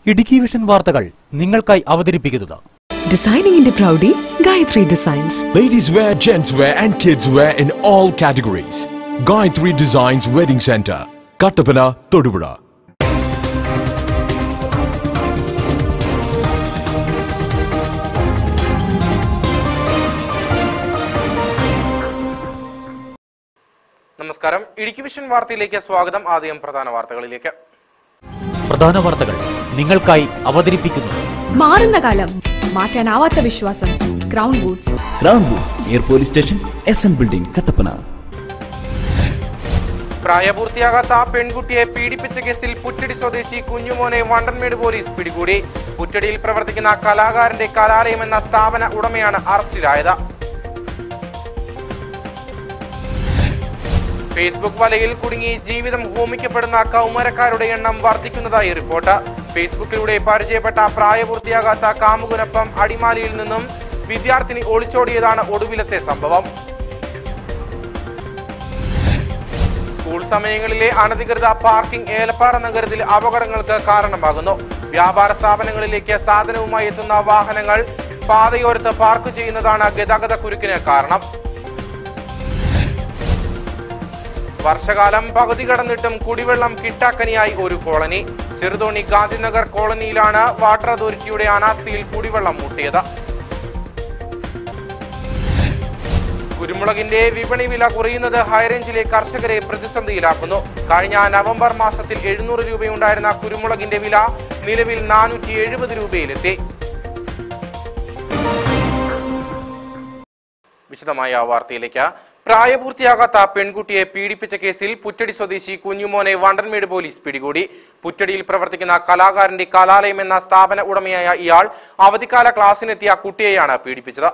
Idukki vision വാർത്തകൾ നിങ്ങൾക്കായി അവതരിപ്പിക്കുന്നത് ഡിസൈനിങ്ങിന്റെ പ്രൗഢി Gayathri designs Ladies wear, gents wear, and kids wear in all categories. Gayatri Designs Wedding Center, Kattapana, Todupura. നമസ്കാരം ഇടുക്കി വിഷൻ വാർത്തയിലേക്ക് സ്വാഗതം ആദ്യം പ്രധാന വാർത്തകളിലേക്ക് പ്രധാന വാർത്തകൾ നിങ്ങൾക്കായി അവതരിപ്പിക്കുന്നത് മാറുന്ന കാലം മാറ്റാനാവാത്ത വിശ്വാസം Crown Boots Crown Boots near police station S N building Kattappana പ്രായപൂർത്തിയാകാത്ത പെൺകുട്ടിയെ പീഡിപ്പിച്ച കേസിൽ പുറ്റടി സ്വദേശി കുഞ്ഞുമോനെ വണ്ടൻമേട് പോലീസ് പിടികൂടി പുറ്റടിയിൽ പ്രവർത്തിക്കുന്ന കലാകാരന്റെ കലാലയം എന്ന സ്ഥാപന ഉടമയാണ് അറസ്റ്റിലായത് ഫേസ്ബുക്ക് വലയിൽ കുടുങ്ങി ജീവിതം ഹോമിക്കപ്പെടുന്ന കൗമാരക്കാരുടെ എണ്ണം വർദ്ധിക്കുന്നതായി റിപ്പോർട്ട് ഫേസ്ബുക്കിലൂടെ പരിചയപ്പെട്ട പ്രായപൂർത്തിയാകാത്ത കാമുകനൊപ്പം അടിമാലിയിൽ നിന്നും വിദ്യാർത്ഥിനി ഒളിച്ചോടിയതാണ് ഒടുവിലത്തെ സംഭവം സ്കൂൾ സമയങ്ങളിലെ അനധികൃത പാർക്കിംഗ് ഏലപ്പാറ നഗരത്തിൽ അപകടങ്ങൾക്ക് കാരണമാകുന്നു വ്യാപാര സ്ഥാപനങ്ങളിലേക്ക് സാധനവുമായി എത്തുന്ന വാഹനങ്ങൾ പാതയോരത്ത് പാർക്ക് ചെയ്യുന്നതാണ് ഗതാഗത കുരുക്കിന് കാരണം വർഷകാലം പകുതി കടന്നിട്ടും കുടിവെള്ളം കിട്ടാക്കനിയായി ഒരു കോളനി ചെറുതോണി ഗാന്ധിനഗർ കോളനിയിലാണ് വാട്ടർ അതോറിറ്റിയുടെ അനാസ്ഥയിൽ കുടിവെള്ളം മുട്ടിയത് കുരുമുളകിന്റെ വിപണി വില കുറയുന്നത് ഹൈറേഞ്ചിലെ കർഷകരെ പ്രതിസന്ധിയിലാക്കുന്നു കഴിഞ്ഞ നവംബർ മാസത്തിൽ എഴുന്നൂറ് രൂപയുണ്ടായിരുന്ന കുരുമുളകിന്റെ വില നിലവിൽ നാനൂറ്റി എഴുപത് രൂപയിലെത്തി വിശദമായ വാർത്തയിലേക്ക് പ്രായപൂർത്തിയാകാത്ത പെൺകുട്ടിയെ പീഡിപ്പിച്ച കേസിൽ പുറ്റടി സ്വദേശി കുഞ്ഞുമോനെ വണ്ടൻമേട് പോലീസ് പിടികൂടി പുറ്റടിയിൽ പ്രവർത്തിക്കുന്ന കലാകാരന്റെ കലാലയം എന്ന സ്ഥാപന ഉടമയായ ഇയാൾ അവധിക്കാല ക്ലാസ്സിനെത്തിയ കുട്ടിയെയാണ് പീഡിപ്പിച്ചത്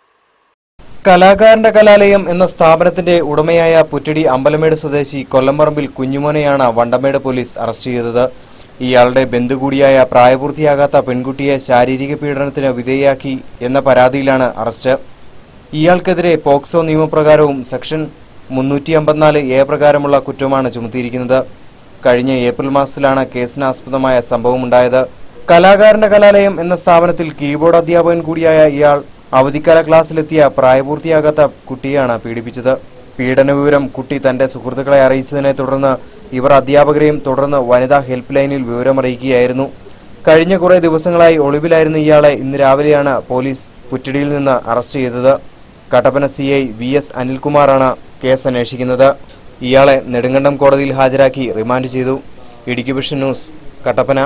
കലാകാരന്റെ കലാലയം എന്ന സ്ഥാപനത്തിന്റെ ഉടമയായ പുറ്റടി അമ്പലമേട് സ്വദേശി കൊല്ലംപറമ്പിൽ കുഞ്ഞുമോനെയാണ് വണ്ടമേട് പോലീസ് അറസ്റ്റ് ചെയ്തത് ഇയാളുടെ ബന്ധു കൂടിയായ പ്രായപൂർത്തിയാകാത്ത പെൺകുട്ടിയെ ശാരീരിക പീഡനത്തിന് വിധേയാക്കി എന്ന പരാതിയിലാണ് അറസ്റ്റ് ഇയാൾക്കെതിരെ പോക്സോ നിയമപ്രകാരവും സെക്ഷൻ മുന്നൂറ്റി അമ്പത്തിനാല് എ പ്രകാരമുള്ള കുറ്റമാണ് ചുമത്തിയിരിക്കുന്നത് കഴിഞ്ഞ ഏപ്രിൽ മാസത്തിലാണ് കേസിനാസ്പദമായ സംഭവമുണ്ടായത് കലാകാരന്റെ കലാലയം എന്ന സ്ഥാപനത്തിൽ കീബോർഡ് അധ്യാപകൻ കൂടിയായ ഇയാൾ അവധിക്കാല ക്ലാസ്സിലെത്തിയ പ്രായപൂർത്തിയാകാത്ത കുട്ടിയാണ് പീഡിപ്പിച്ചത് പീഡന വിവരം കുട്ടി തന്റെ സുഹൃത്തുക്കളെ അറിയിച്ചതിനെ തുടർന്ന് ഇവർ അധ്യാപകരെയും തുടർന്ന് വനിതാ ഹെൽപ്പ് ലൈനിൽ വിവരമറിയിക്കുകയായിരുന്നു കഴിഞ്ഞ കുറേ ദിവസങ്ങളായി ഒളിവിലായിരുന്ന ഇയാളെ ഇന്ന് രാവിലെയാണ് പോലീസ് പുറ്റടിയിൽ നിന്ന് അറസ്റ്റ് ചെയ്തത് Kattappana C I V S അനിൽകുമാറാണ് കേസ് അന്വേഷിക്കുന്നത് ഇയാളെ നെടുങ്കണ്ടം കോടതിയിൽ ഹാജരാക്കി റിമാൻഡ് ചെയ്തു Idukki vision news Kattappana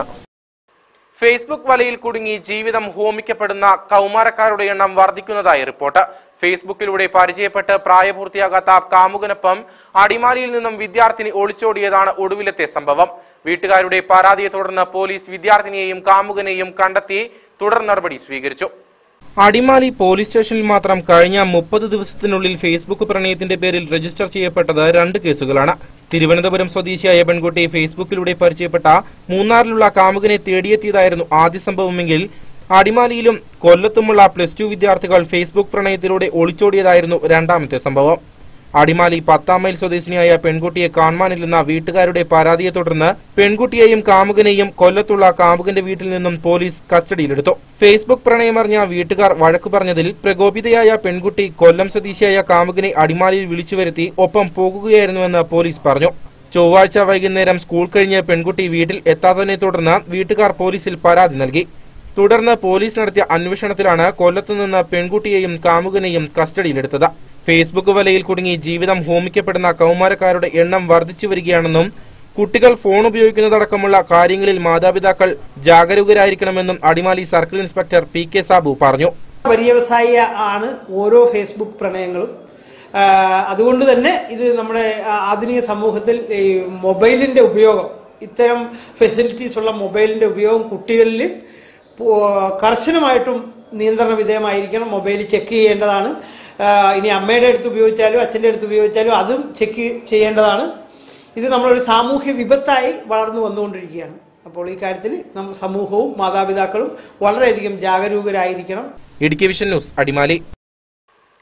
Facebook വലയിൽ കുടുങ്ങി ജീവിതം ഹോമിക്കപ്പെടുന്ന കൗമാരക്കാരുടെ എണ്ണം വർദ്ധിക്കുന്നതായി റിപ്പോർട്ട് ഫേസ്ബുക്കിലൂടെ പരിചയപ്പെട്ട് പ്രായപൂർത്തിയാകാത്ത കാമുകനൊപ്പം അടിമാലിയിൽ നിന്നും വിദ്യാർത്ഥിനി ഒളിച്ചോടിയതാണ് ഒടുവിലത്തെ സംഭവം വീട്ടുകാരുടെ പരാതിയെ തുടർന്ന് പോലീസ് വിദ്യാർത്ഥിനിയെയും കാമുകനെയും കണ്ടെത്തി തുടർ നടപടി സ്വീകരിച്ചു അടിമാലി പോലീസ് സ്റ്റേഷനിൽ മാത്രം കഴിഞ്ഞ മുപ്പത് ദിവസത്തിനുള്ളിൽ ഫേസ്ബുക്ക് പ്രണയത്തിന്റെ പേരിൽ രജിസ്റ്റർ ചെയ്യപ്പെട്ടത് രണ്ട് കേസുകളാണ് തിരുവനന്തപുരം സ്വദേശിയായ പെൺകുട്ടി ഫേസ്ബുക്കിലൂടെ പരിചയപ്പെട്ട മൂന്നാറിലുള്ള കാമുകനെ തേടിയെത്തിയതായിരുന്നു ആദ്യ സംഭവമെങ്കിൽ അടിമാലിയിലും കൊല്ലത്തുമുള്ള പ്ലസ് ടു വിദ്യാർത്ഥികൾ ഫേസ്ബുക്ക് പ്രണയത്തിലൂടെ ഒളിച്ചോടിയതായിരുന്നു രണ്ടാമത്തെ സംഭവം അടിമാലി പത്താം മൈൽ സ്വദേശിനിയായ പെൺകുട്ടിയെ കാണാനില്ലെന്ന വീട്ടുകാരുടെ പരാതിയെ തുടർന്ന് പെൺകുട്ടിയെയും കാമുകനെയും കൊല്ലത്തുള്ള കാമുകന്റെ വീട്ടിൽ നിന്നും പോലീസ് കസ്റ്റഡിയിലെടുത്തു ഫേസ്ബുക്ക് പ്രണയമറിഞ്ഞ വീട്ടുകാർ വഴക്കു പറഞ്ഞതിൽ പ്രകോപിതയായ പെൺകുട്ടി കൊല്ലം സ്വദേശിയായ കാമുകനെ അടിമാലിയിൽ വിളിച്ചു വരുത്തി ഒപ്പം പോകുകയായിരുന്നുവെന്ന് പോലീസ് പറഞ്ഞു ചൊവ്വാഴ്ച വൈകുന്നേരം സ്കൂൾ കഴിഞ്ഞ് പെൺകുട്ടി വീട്ടിൽ എത്താത്തതിനെ തുടർന്ന് വീട്ടുകാർ പോലീസിൽ പരാതി നൽകി തുടർന്ന് പോലീസ് നടത്തിയ അന്വേഷണത്തിലാണ് കൊല്ലത്തുനിന്ന് പെൺകുട്ടിയെയും കാമുകനെയും കസ്റ്റഡിയിലെടുത്തത് ഫേസ്ബുക്ക് വലയിൽ കുടുങ്ങി ജീവിതം ഹോമിക്കപ്പെടുന്ന കൗമാരക്കാരുടെ എണ്ണം വർദ്ധിച്ചു വരികയാണെന്നും കുട്ടികൾ ഫോൺ ഉപയോഗിക്കുന്നതടക്കമുള്ള കാര്യങ്ങളിൽ മാതാപിതാക്കൾ ജാഗരൂകരായിരിക്കണമെന്നും Adimali circle inspector P K Sabu പറഞ്ഞു പര്യവസായി ആണ് ഓരോ ഫേസ്ബുക്ക് പ്രണയങ്ങളും ആ, അതുകൊണ്ട് തന്നെ ഇത് നമ്മുടെ ആ, ആധുനിക സമൂഹത്തിൽ ഈ മൊബൈലിന്റെ ഉപയോഗം ഇത്തരം ഫെസിലിറ്റീസ് ഉള്ള മൊബൈലിന്റെ ഉപയോഗം കുട്ടികളിൽ പോ- കർശനമായിട്ടും നിയന്ത്രണ വിധേയമായിരിക്കണം മൊബൈൽ ചെക്ക് ചെയ്യേണ്ടതാണ് ആ, ഇനി അമ്മയുടെ അടുത്ത് ഉപയോഗിച്ചാലും അച്ഛൻ്റെ അടുത്ത് ഉപയോഗിച്ചാലും അതും ചെക്ക് ചെയ്യേണ്ടതാണ് ഇത് നമ്മളൊരു സാമൂഹ്യ വിപത്തായി വളർന്നു വന്നുകൊണ്ടിരിക്കുകയാണ് അപ്പോൾ ഈ കാര്യത്തിൽ നമ്മൾ സമൂഹവും മാതാപിതാക്കളും വളരെയധികം ജാഗരൂകരായിരിക്കണം ഇടുക്കി വിഷൻ ന്യൂസ് അടിമാലി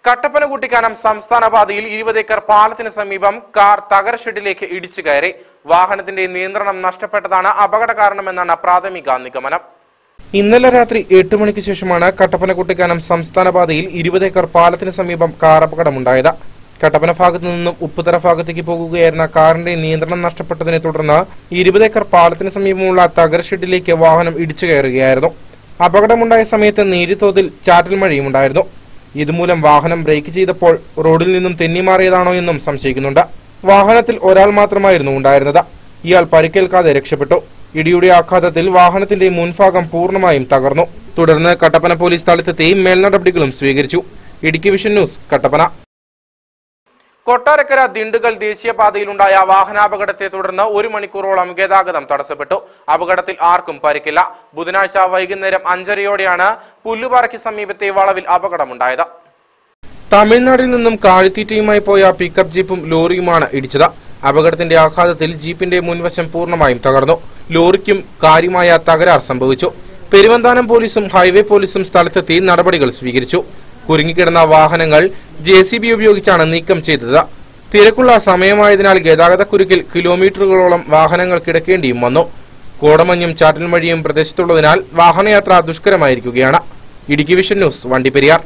കട്ടപ്പന കുട്ടിക്കാനം സംസ്ഥാന പാതയിൽ ഇരുപത് ഏക്കർ പാലത്തിന് സമീപം കാർ തകരഷെഡിലേക്ക് ഇടിച്ചു കയറി വാഹനത്തിന്റെ നിയന്ത്രണം നഷ്ടപ്പെട്ടതാണ് അപകട കാരണമെന്നാണ് പ്രാഥമിക നിഗമനം ഇന്നലെ രാത്രി എട്ട് മണിക്ക് ശേഷമാണ് കട്ടപ്പന കുട്ടിക്കാനം സംസ്ഥാന പാതയിൽ ഇരുപത് ഏക്കർ പാലത്തിന് സമീപം കാർ അപകടമുണ്ടായത് കട്ടപ്പന ഭാഗത്തു നിന്നും ഉപ്പുതറ ഭാഗത്തേക്ക് പോകുകയായിരുന്ന കാറിന്റെ നിയന്ത്രണം നഷ്ടപ്പെട്ടതിനെ തുടർന്ന് ഇരുപത് ഏക്കർ പാലത്തിന് സമീപമുള്ള തകരഷെഡിലേക്ക് വാഹനം ഇടിച്ചു കയറുകയായിരുന്നു അപകടമുണ്ടായ സമയത്ത് നേരിത്തോതിൽ ചാറ്റൽ മഴയും ഉണ്ടായിരുന്നു ഇതുമൂലം വാഹനം ബ്രേക്ക് ചെയ്തപ്പോൾ റോഡിൽ നിന്നും തെന്നിമാറിയതാണോ എന്നും സംശയിക്കുന്നുണ്ട് വാഹനത്തിൽ ഒരാൾ മാത്രമായിരുന്നു ഉണ്ടായിരുന്നത് ഇയാൾ പരിക്കേൽക്കാതെ രക്ഷപ്പെട്ടു ഇടിയുടെ ആഘാതത്തിൽ വാഹനത്തിന്റെ മുൻഭാഗം പൂർണ്ണമായും തകർന്നു തുടർന്ന് കട്ടപ്പന പോലീസ് സ്ഥലത്തെത്തി മേൽനടപടികളും സ്വീകരിച്ചു ഇടുക്കി വിഷൻ ന്യൂസ് കട്ടപ്പന കൊട്ടാരക്കര ദിണ്ടുകൽ ദേശീയപാതയിലുണ്ടായ വാഹനാപകടത്തെ തുടർന്ന് ഒരു മണിക്കൂറോളം ഗതാഗതം തടസ്സപ്പെട്ടു അപകടത്തിൽ ആർക്കും പരിക്കില്ല ബുധനാഴ്ച വൈകുന്നേരം അഞ്ചരയോടെയാണ് പുല്ലുപാറയ്ക്ക് സമീപത്തെ വളവിൽ അപകടമുണ്ടായത് തമിഴ്നാട്ടിൽ നിന്നും കാലിത്തീറ്റയുമായി പോയ പിക്കപ്പ് ജീപ്പും ലോറിയുമാണ് ഇടിച്ചത് അപകടത്തിന്റെ ആഘാതത്തിൽ ജീപ്പിന്റെ മുൻവശം പൂർണ്ണമായും തകർന്നു ലോറിക്കും കാര്യമായ തകരാർ സംഭവിച്ചു പെരുവന്താനം പോലീസും ഹൈവേ പോലീസും സ്ഥലത്തെത്തി നടപടികൾ സ്വീകരിച്ചു കുരുങ്ങിക്കിടന്ന വാഹനങ്ങൾ ജെ സി ബി ഉപയോഗിച്ചാണ് നീക്കം ചെയ്തത് തിരക്കുള്ള സമയമായതിനാൽ ഗതാഗതക്കുരുക്കിൽ കിലോമീറ്ററുകളോളം വാഹനങ്ങൾ കിടക്കേണ്ടിയും വന്നു കോടമഞ്ഞും ചാറ്റൽ മഴയും പ്രദേശത്തുള്ളതിനാൽ വാഹനയാത്ര ദുഷ്കരമായിരിക്കുകയാണ് Idukki vision News Vandiperiyar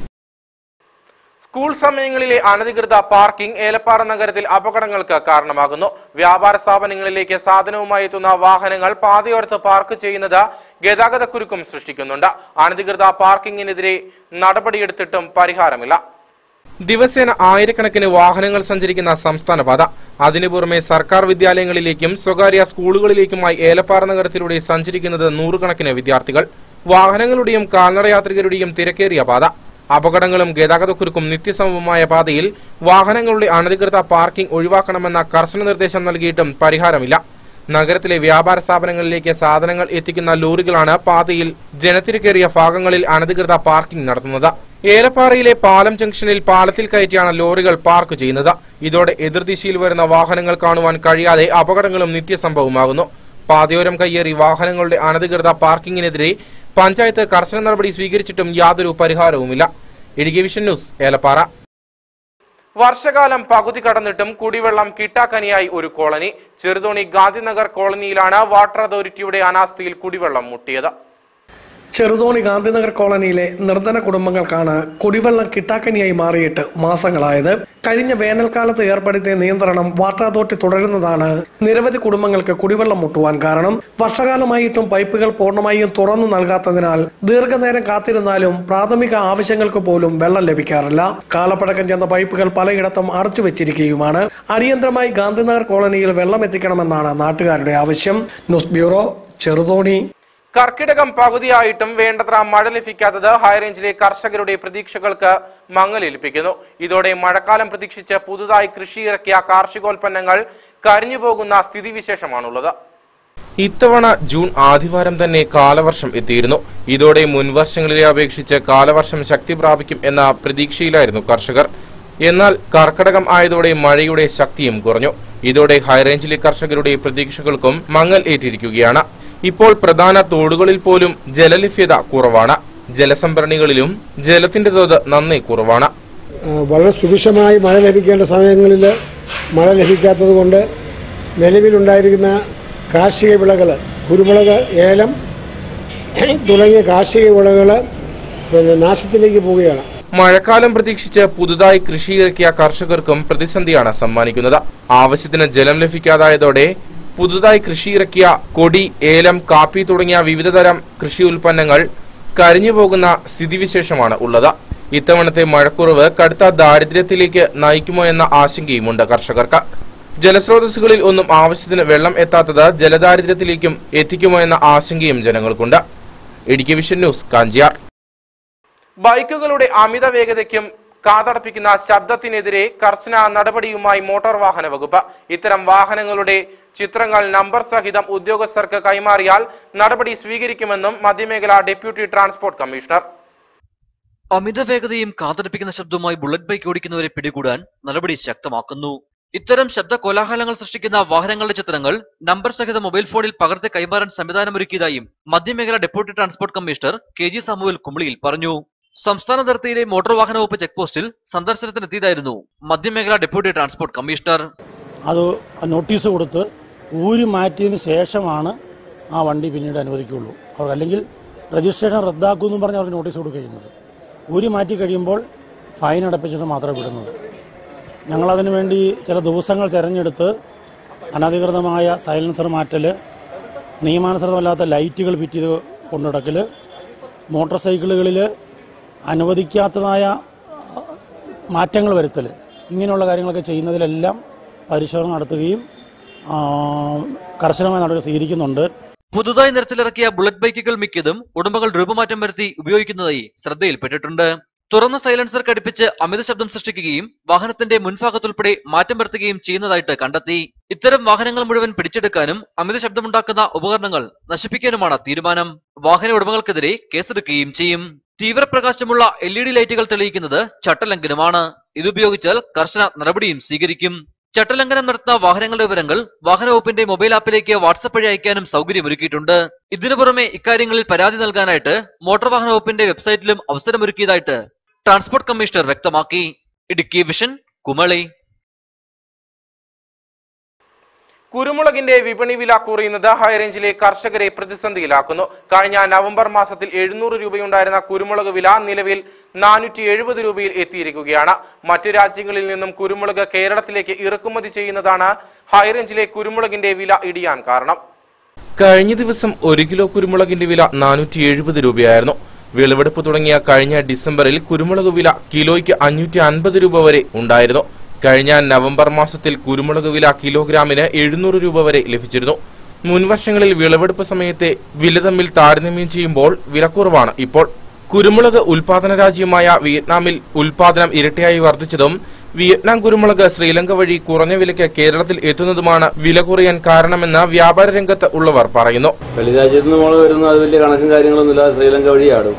school സമയങ്ങളിലെ അനധികൃത പാർക്കിംഗ് ഏലപ്പാറ നഗരത്തിൽ അപകടങ്ങൾക്ക് കാരണമാകുന്നു വ്യാപാര സ്ഥാപനങ്ങളിലേക്ക് സാധനവുമായി എത്തുന്ന വാഹനങ്ങൾ പാതയോരത്ത് പാർക്ക് ചെയ്യുന്നത് ഗതാഗതക്കുരുക്കും സൃഷ്ടിക്കുന്നുണ്ട് അനധികൃത പാർക്കിങ്ങിനെതിരെ നടപടിയെടുത്തിട്ടും പരിഹാരമില്ല ദിവസേന ആയിരക്കണക്കിന് വാഹനങ്ങൾ സഞ്ചരിക്കുന്ന സംസ്ഥാന പാത അതിനു പുറമെ സർക്കാർ വിദ്യാലയങ്ങളിലേക്കും സ്വകാര്യ സ്കൂളുകളിലേക്കുമായി ഏലപ്പാറ നഗരത്തിലൂടെ സഞ്ചരിക്കുന്നത് നൂറുകണക്കിന് വിദ്യാർത്ഥികൾ വാഹനങ്ങളുടെയും കാൽനടയാത്രികരുടെയും തിരക്കേറിയ പാത അപകടങ്ങളും ഗതാഗതക്കുരുക്കും നിത്യസമമായ പാതയിൽ വാഹനങ്ങളുടെ അനധികൃത പാർക്കിംഗ് ഒഴിവാക്കണമെന്ന കർശന നിർദ്ദേശം നൽകിയിട്ടും പരിഹാരമില്ല നഗരത്തിലെ വ്യാപാര സ്ഥാപനങ്ങളിലേക്ക് സാധനങ്ങൾ എത്തിക്കുന്ന ലോറികളാണ് പാതയിൽ ജനത്തിരക്കേറിയ ഭാഗങ്ങളിൽ അനധികൃത പാർക്കിംഗ് നടത്തുന്നത് ഏലപ്പാറയിലെ പാലം ജംഗ്ഷനിൽ പാലത്തിൽ കയറ്റിയാണ് ലോറികൾ പാർക്ക് ചെയ്യുന്നത് ഇതോടെ എതിർദിശയിൽ വരുന്ന വാഹനങ്ങൾ കാണുവാൻ കഴിയാതെ അപകടങ്ങളും നിത്യസംഭവമാകുന്നു പാതയോരം കയ്യേറി വാഹനങ്ങളുടെ അനധികൃത പാർക്കിങ്ങിനെതിരെ പഞ്ചായത്ത് കർശന നടപടി സ്വീകരിച്ചിട്ടും യാതൊരു പരിഹാരവുമില്ല ഇടുക്കി വിഷൻ ന്യൂസ് ഏലപ്പാറ വർഷകാലം പകുതി കടന്നിട്ടും കുടിവെള്ളം കിട്ടാക്കനിയായി ഒരു കോളനി ചെറുതോണി ഗാന്ധിനഗർ കോളനിയിലാണ് വാട്ടർ അതോറിറ്റിയുടെ അനാസ്ഥയിൽ കുടിവെള്ളം മുട്ടിയത് ചെറുതോണി ഗാന്ധിനഗർ കോളനിയിലെ നിർധന കുടുംബങ്ങൾക്കാണ് കുടിവെള്ളം കിട്ടാക്കനിയായി മാറിയിട്ട് മാസങ്ങളായത് കഴിഞ്ഞ വേനൽക്കാലത്ത് ഏർപ്പെടുത്തിയ നിയന്ത്രണം വാട്ടർ അതോറിറ്റി തുടരുന്നതാണ് നിരവധി കുടുംബങ്ങൾക്ക് കുടിവെള്ളം മുട്ടുവാൻ കാരണം വർഷകാലമായിട്ടും പൈപ്പുകൾ പൂർണ്ണമായും തുറന്നു നൽകാത്തതിനാൽ ദീർഘനേരം കാത്തിരുന്നാലും പ്രാഥമിക ആവശ്യങ്ങൾക്ക് പോലും വെള്ളം ലഭിക്കാറില്ല കാലപ്പഴക്കം ചെന്ന പൈപ്പുകൾ പലയിടത്തും അടച്ചു വെച്ചിരിക്കുകയുമാണ് അടിയന്തരമായി ഗാന്ധിനഗർ കോളനിയിൽ വെള്ളം എത്തിക്കണമെന്നാണ് നാട്ടുകാരുടെ ആവശ്യം ന്യൂസ് ബ്യൂറോ ചെറുതോണി കർക്കിടകം പകുതിയായിട്ടും വേണ്ടത്ര മഴ ലഭിക്കാത്തത് ഹൈറേഞ്ചിലെ കർഷകരുടെ പ്രതീക്ഷകൾക്ക് മങ്ങലേൽപ്പിക്കുന്നു ഇതോടെ മഴക്കാലം പ്രതീക്ഷിച്ച് പുതുതായി കൃഷിയിറക്കിയ കാർഷികോൽപ്പന്നങ്ങൾ കരിഞ്ഞുപോകുന്ന സ്ഥിതിവിശേഷമാണുള്ളത് ഇത്തവണ ജൂൺ ആദ്യവാരം തന്നെ കാലവർഷം എത്തിയിരുന്നു ഇതോടെ മുൻവർഷങ്ങളിലെ അപേക്ഷിച്ച് കാലവർഷം ശക്തി പ്രാപിക്കും എന്ന പ്രതീക്ഷയിലായിരുന്നു കർഷകർ എന്നാൽ കർക്കടകം ആയതോടെ മഴയുടെ ശക്തിയും കുറഞ്ഞു ഇതോടെ ഹൈറേഞ്ചിലെ കർഷകരുടെ പ്രതീക്ഷകൾക്കും മങ്ങൽ ഏറ്റിരിക്കുകയാണ് ഇപ്പോൾ പ്രധാന തോടുകളിൽ പോലും ജലലഭ്യത കുറവാണ് ജലസംഭരണികളിലും ജലത്തിന്റെ തോത് നന്നേ കുറവാണ് വളരെ സുഭിക്ഷമായി മഴ ലഭിക്കേണ്ട സമയങ്ങളിൽ മഴ ലഭിക്കാത്തത് കൊണ്ട് നിലവിലുണ്ടായിരിക്കുന്ന കാർഷിക വിളകൾ കുരുമുളക് ഏലം തുടങ്ങിയ കാർഷിക വിളകൾ പിന്നെ നാശത്തിലേക്ക് പോവുകയാണ് മഴക്കാലം പ്രതീക്ഷിച്ച് പുതുതായി കൃഷിയിറക്കിയ കർഷകർക്കും പ്രതിസന്ധിയാണ് സമ്മാനിക്കുന്നത് ആവശ്യത്തിന് ജലം ലഭിക്കാതായതോടെ പുതുതായി കൃഷിയിറക്കിയ കൊടി ഏലം കാപ്പി തുടങ്ങിയ വിവിധതരം കൃഷി ഉൽപ്പന്നങ്ങൾ കരിഞ്ഞുപോകുന്ന സ്ഥിതിവിശേഷമാണ് ഉള്ളത് ഇത്തവണത്തെ മഴക്കുറവ് കടുത്ത ദാരിദ്ര്യത്തിലേക്ക് നയിക്കുമോ എന്ന ആശങ്കയുമുണ്ട് കർഷകർക്ക് ജലസ്രോതസ്സുകളിൽ ഒന്നും ആവശ്യത്തിന് വെള്ളം എത്താത്തത് ജലദാരിദ്ര്യത്തിലേക്കും എത്തിക്കുമോ എന്ന ആശങ്കയും ജനങ്ങൾക്കുണ്ട് ഇടുക്കി വിഷൻ ന്യൂസ് കാഞ്ചിയാർ ബൈക്കുകളുടെ അമിത വേഗതയ്ക്കും കാതടപ്പിക്കുന്ന ശബ്ദത്തിനെതിരെ കർശന നടപടിയുമായി മോട്ടോർ വാഹന വകുപ്പ് ഇത്തരം വാഹനങ്ങളുടെ ചിത്രങ്ങൾ നമ്പർ സഹിതം ഉദ്യോഗസ്ഥർക്ക് കൈമാറിയാൽ നടപടി സ്വീകരിക്കുമെന്നും മധ്യമേഖല ഡെപ്യൂട്ടി ട്രാൻസ്പോർട്ട് കമ്മീഷണർ അമിത വേഗതയും കാതടപ്പിക്കുന്ന ശബ്ദവുമായി ബുള്ളറ്റ് ബൈക്ക് ഓടിക്കുന്നവരെ പിടികൂടാൻ നടപടി ശക്തമാക്കുന്നു ഇത്തരം ശബ്ദ കോലാഹലങ്ങൾ സൃഷ്ടിക്കുന്ന വാഹനങ്ങളുടെ ചിത്രങ്ങൾ നമ്പർ സഹിത മൊബൈൽ ഫോണിൽ പകർത്തി കൈമാറാൻ സംവിധാനമൊരുക്കിയതായും മധ്യമേഖല deputy transport commissioner K G Samuel കുമളിയിൽ പറഞ്ഞു സംസ്ഥാന അതിർത്തിയിലെ മോട്ടോർ വാഹന വകുപ്പ് ചെക്ക് പോസ്റ്റിൽ സന്ദർശനത്തിനെത്തിയതായിരുന്നു മധ്യമേഖല ഡെപ്യൂട്ടി ട്രാൻസ്പോർട്ട് കമ്മീഷണർ അത് നോട്ടീസ് കൊടുത്ത് ഊരി മാറ്റിയതിന് ശേഷമാണ് ആ വണ്ടി പിന്നീട് അനുവദിക്കുകയുള്ളൂ അവർ അല്ലെങ്കിൽ രജിസ്ട്രേഷൻ റദ്ദാക്കുമെന്നും പറഞ്ഞ് അവർക്ക് നോട്ടീസ് കൊടുക്കുന്നത് ഊരി മാറ്റി കഴിയുമ്പോൾ ഫൈൻ അടപ്പിച്ചിട്ട് മാത്രമേ വിടുന്നത് ഞങ്ങളതിനു വേണ്ടി ചില ദിവസങ്ങൾ തിരഞ്ഞെടുത്ത് അനധികൃതമായ സൈലൻസർ മാറ്റൽ നിയമാനുസൃതമല്ലാത്ത ലൈറ്റുകൾ ഫിറ്റ് ചെയ്ത് കൊണ്ടുനടക്കൽ മോട്ടോർ സൈക്കിളുകളിൽ അനുവദിക്കാത്തതായ മാറ്റങ്ങൾ വരുത്തൽ ഇങ്ങനെയുള്ള കാര്യങ്ങളൊക്കെ ചെയ്യുന്നതിലെല്ലാം പരിശോധന നടത്തുകയും ആ, കർശനമായ നടപടി സ്വീകരിക്കുന്നുണ്ട് പുതുതായി നിരത്തിലിറക്കിയ ബുള്ളറ്റ് ബൈക്കുകൾ മിക്കതും ഉടമകൾ രൂപമാറ്റം വരുത്തി ഉപയോഗിക്കുന്നതായി ശ്രദ്ധയിൽപ്പെട്ടിട്ടുണ്ട് തുറന്ന സൈലൻസർ ഘടിപ്പിച്ച് അമിത ശബ്ദം സൃഷ്ടിക്കുകയും വാഹനത്തിന്റെ മുൻഭാഗത്തുൾപ്പെടെ മാറ്റം വരുത്തുകയും ചെയ്യുന്നതായിട്ട് കണ്ടെത്തി ഇത്തരം വാഹനങ്ങൾ മുഴുവൻ പിടിച്ചെടുക്കാനും അമിത ശബ്ദമുണ്ടാക്കുന്ന ഉപകരണങ്ങൾ നശിപ്പിക്കാനുമാണ് തീരുമാനം വാഹന ഉടമകൾക്കെതിരെ കേസെടുക്കുകയും ചെയ്യും തീവ്രപ്രകാശമുള്ള എൽ ഇ ഡി ലൈറ്റുകൾ തെളിയിക്കുന്നത് ചട്ടലംഘനമാണ് ഇതുപയോഗിച്ചാൽ കർശന നടപടിയും സ്വീകരിക്കും ചട്ടലംഘനം നടത്തുന്ന വാഹനങ്ങളുടെ വിവരങ്ങൾ വാഹന വകുപ്പിന്റെ മൊബൈൽ ആപ്പിലേക്ക് വാട്സപ്പ് വഴി അയക്കാനും സൗകര്യമൊരുക്കിയിട്ടുണ്ട് ഇതിനു പുറമെ ഇക്കാര്യങ്ങളിൽ പരാതി നൽകാനായിട്ട് മോട്ടോർ വാഹന വകുപ്പിന്റെ വെബ്സൈറ്റിലും അവസരമൊരുക്കിയതായിട്ട് ട്രാൻസ്പോർട്ട് കമ്മീഷണർ വ്യക്തമാക്കി ഇടുക്കി വിഷൻ കുമളി കുരുമുളകിന്റെ വിപണി വില കുറയുന്നത് ഹൈറേഞ്ചിലെ കർഷകരെ പ്രതിസന്ധിയിലാക്കുന്നു കഴിഞ്ഞ നവംബർ മാസത്തിൽ എഴുന്നൂറ് രൂപയുണ്ടായിരുന്ന കുരുമുളക് വില നിലവിൽ നാനൂറ്റി എഴുപത് രൂപയിൽ എത്തിയിരിക്കുകയാണ് മറ്റു രാജ്യങ്ങളിൽ നിന്നും കുരുമുളക് കേരളത്തിലേക്ക് ഇറക്കുമതി ചെയ്യുന്നതാണ് ഹൈറേഞ്ചിലെ കുരുമുളകിന്റെ വില ഇടിയാൻ കാരണം കഴിഞ്ഞ ദിവസം ഒരു കിലോ കുരുമുളകിന്റെ വില നാനൂറ്റി എഴുപത് രൂപയായിരുന്നു വിളവെടുപ്പ് തുടങ്ങിയ കഴിഞ്ഞ ഡിസംബറിൽ കുരുമുളക് വില കിലോയ്ക്ക് അഞ്ഞൂറ്റി അൻപത് രൂപ വരെ ഉണ്ടായിരുന്നു കഴിഞ്ഞ നവംബർ മാസത്തിൽ കുരുമുളക് വില കിലോഗ്രാമിന് എഴുന്നൂറ് രൂപ വരെ ലഭിച്ചിരുന്നു മുൻവർഷങ്ങളിൽ വിളവെടുപ്പ് സമയത്തെ വില തമ്മിൽ താരതമ്യം ചെയ്യുമ്പോൾ വിലക്കുറവാണ് ഇപ്പോൾ കുരുമുളക് ഉൽപാദന രാജ്യമായ വിയറ്റ്നാമിൽ ഉൽപാദനം ഇരട്ടിയായി വർദ്ധിച്ചതും വിയറ്റ്നാം കുരുമുളക് ശ്രീലങ്ക വഴി കുറഞ്ഞ വിലയ്ക്ക് കേരളത്തിൽ എത്തുന്നതുമാണ് വില കുറയാൻ കാരണമെന്ന് വ്യാപാര രംഗത്ത് ഉള്ളവർ പറയുന്നു വെളിരാജ്യത്ത് നിന്ന് മുളക് വരുന്ന അത് വലിയ കണക്കും കാര്യങ്ങളൊന്നുമില്ല ശ്രീലങ്ക വഴിയാടും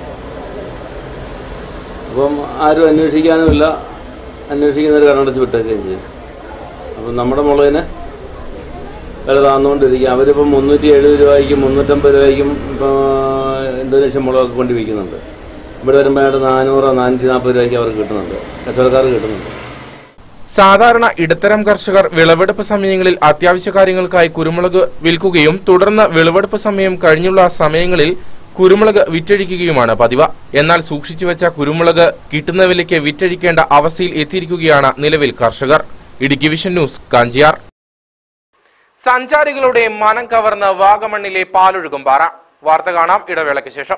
അപ്പം ആരും അന്വേഷിക്കാനുമില്ല അന്വേഷിക്കുന്നവർ കണ്ണടച്ച് വിട്ടേക്കുകയും ചെയ്യും അപ്പം നമ്മുടെ മുളകിന് വില താന്നുകൊണ്ടിരിക്കുക അവരിപ്പം മുന്നൂറ്റി എഴുപത് രൂപയ്ക്കും മുന്നൂറ്റമ്പത് രൂപയ്ക്കും ഇപ്പോൾ ഇന്തോനേഷ്യൻ മുളകൊക്കെ കൊണ്ട് വിൽക്കുന്നുണ്ട് ഇവിടെ വരുമ്പോൾ ഏതാണ്ട് നാനൂറ് നാനൂറ്റി നാൽപ്പത് രൂപയ്ക്ക് അവർക്ക് കിട്ടുന്നുണ്ട് കച്ചവടക്കാർക്ക് കിട്ടുന്നുണ്ട് സാധാരണ ഇടത്തരം കർഷകർ വിളവെടുപ്പ് സമയങ്ങളിൽ അത്യാവശ്യ കാര്യങ്ങൾക്കായി കുരുമുളക് വിൽക്കുകയും തുടർന്ന് വിളവെടുപ്പ് സമയം കഴിഞ്ഞുള്ള സമയങ്ങളിൽ കുരുമുളക് വിറ്റഴിക്കുകയുമാണ് പതിവ് എന്നാൽ സൂക്ഷിച്ചു വെച്ച കുരുമുളക് കിട്ടുന്ന വിലയ്ക്ക് വിറ്റഴിക്കേണ്ട അവസ്ഥയിൽ എത്തിയിരിക്കുകയാണ് നിലവിൽ കർഷകർ ഇടുക്കി വിഷൻ ന്യൂസ് കാഞ്ചിയാർ സഞ്ചാരികളുടെ മനം കവർന്ന് വാഗമണ്ണിലെ പാലൊഴുകും പാറ വാർത്ത കാണാം ഇടവേളയ്ക്ക് ശേഷം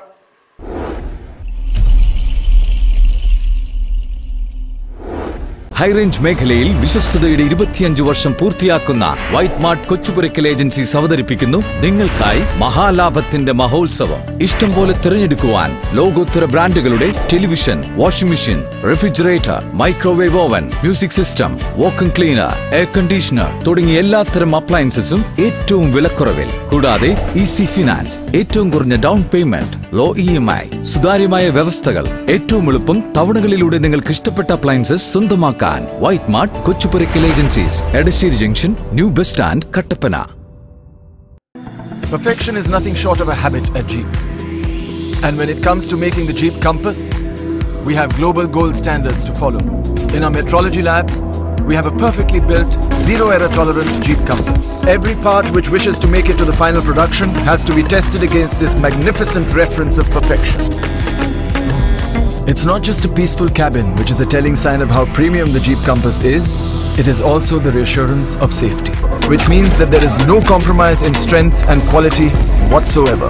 ഹൈറേഞ്ച് മേഖലയിൽ വിശ്വസ്തതയുടെ ഇരുപത്തിയഞ്ച് വർഷം പൂർത്തിയാക്കുന്ന വൈറ്റ് മാർട്ട് കൊച്ചുപുരക്കൽ ഏജൻസീസ് അവതരിപ്പിക്കുന്നു നിങ്ങൾക്കായി മഹാലാഭത്തിന്റെ മഹോത്സവം ഇഷ്ടം പോലെ തിരഞ്ഞെടുക്കുവാൻ ലോകോത്തര ബ്രാൻഡുകളുടെ television washing machine refrigerator microwave oven music system vacuum cleaner air conditioner തുടങ്ങിയ എല്ലാത്തരം അപ്ലയൻസസും ഏറ്റവും വിലക്കുറവിൽ കൂടാതെ ഈസി ഫിനാൻസ് ഏറ്റവും കുറഞ്ഞ down payment low E M I സുതാര്യമായ വ്യവസ്ഥകൾ ഏറ്റവും എളുപ്പം തവണകളിലൂടെ നിങ്ങൾക്ക് ഇഷ്ടപ്പെട്ട അപ്ലയൻസസ് സ്വന്തമാക്കാൻ White Mart Kochupurackal agencies Edassery junction new bus stand Kattappana Perfection is nothing short of a habit at Jeep. And when it comes to making the Jeep Compass, we have global gold standards to follow. In our metrology lab, we have a perfectly built, zero error tolerant Jeep Compass. Every part which wishes to make it to the final production has to be tested against this magnificent reference of perfection. It's not just a peaceful cabin, which is a telling sign of how premium the Jeep Compass is, it is also the reassurance of safety, which means that there is no compromise in strength and quality whatsoever.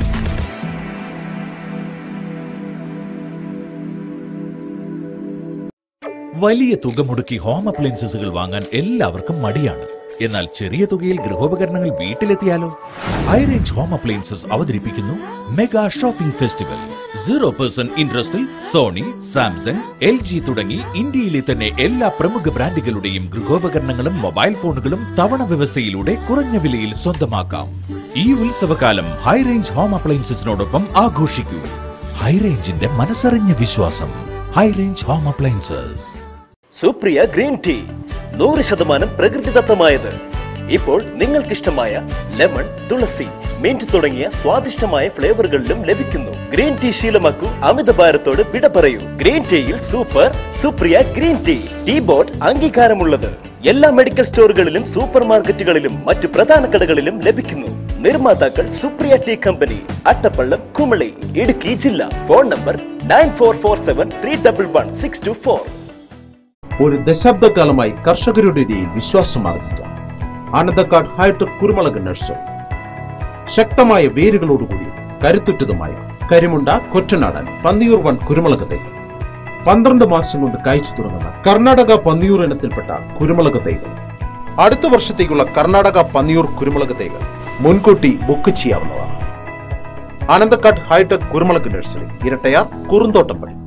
വലിയ തുക മുടക്കി home അപ്ലയൻസസുകൾ വാങ്ങാൻ എല്ലാവർക്കും മടിയാണ് എന്നാൽ ചെറിയ തുകയിൽ ഗൃഹോപകരണങ്ങൾ വീട്ടിലെത്തിയാലോ ഹൈറേഞ്ച് ഹോം അപ്ലയൻസസ് അവതരിപ്പിക്കുന്നു mega shopping festival zero percent ഇൻട്രസ്റ്റിൽ സോണി സാംസങ് എൽ ജി തുടങ്ങി ഇന്ത്യയിലെ തന്നെ എല്ലാ പ്രമുഖ ബ്രാൻഡുകളുടെയും ഗൃഹോപകരണങ്ങളും മൊബൈൽ ഫോണുകളും തവണ വ്യവസ്ഥയിലൂടെ കുറഞ്ഞ വിലയിൽ സ്വന്തമാക്കാം ഈ ഉത്സവകാലം ഹൈറേഞ്ച് ഹോം അപ്ലയൻസസിനോടൊപ്പം ആഘോഷിക്കൂ ഹൈറേഞ്ചിന്റെ മനസ്സറിഞ്ഞ വിശ്വാസം High Range Home Appliances Supriya green tea നൂറ് ശതമാനം പ്രകൃതിദത്തമായത് ഇപ്പോൾ നിങ്ങൾക്കിഷ്ടമായ ലെമൺ തുളസി മിന്റ് തുടങ്ങിയ സ്വാദിഷ്ടമായ ഫ്ലേവറുകളിലും ലഭിക്കുന്നു ഗ്രീൻ ടീ ശീലമാക്കൂ അമിത ഭാരത്തോട് വിട പറയൂ ഗ്രീൻ ടീയിൽ super Supriya green tea tea board അംഗീകാരമുള്ളത് എല്ലാ മെഡിക്കൽ സ്റ്റോറുകളിലും സൂപ്പർ മാർക്കറ്റുകളിലും മറ്റു പ്രധാന കടകളിലും ലഭിക്കുന്നു നിർമ്മാതാക്കൾ സുപ്രിയ ടീ കമ്പനി അട്ടപ്പള്ളം കുമളി ഇടുക്കി ജില്ല phone number nine four four seven three double one six two four ഒരു ദശാബ്ദകാലമായി കർഷകരുടെ ഇടയിൽ വിശ്വാസം ആർജിച്ച ആനന്ദക്കാട് ഹൈടെക് കുരുമുളക് നഴ്സറി ശക്തമായ വേരുകളോടുകൂടി കരുത്തുറ്റതുമായ കരിമുണ്ട കൊറ്റനാടൻ പന്നിയൂർ വൺ കുരുമുളക് തൈകൾ പന്ത്രണ്ട് മാസം കൊണ്ട് കായ്ച്ചു തുടങ്ങുന്ന കർണാടക പന്നിയൂർ ഇനത്തിൽപ്പെട്ട കുരുമുളക് തൈകൾ അടുത്ത വർഷത്തേക്കുള്ള കർണാടക പന്നിയൂർ കുരുമുളക് തൈകൾ മുൻകൂട്ടി ബുക്ക് ചെയ്യാവുന്നതാണ് ആനന്ദക്കാട് ഹൈടെക് കുരുമുളക് നഴ്സറി ഇരട്ടയാർ കുറുന്തോട്ടം പടി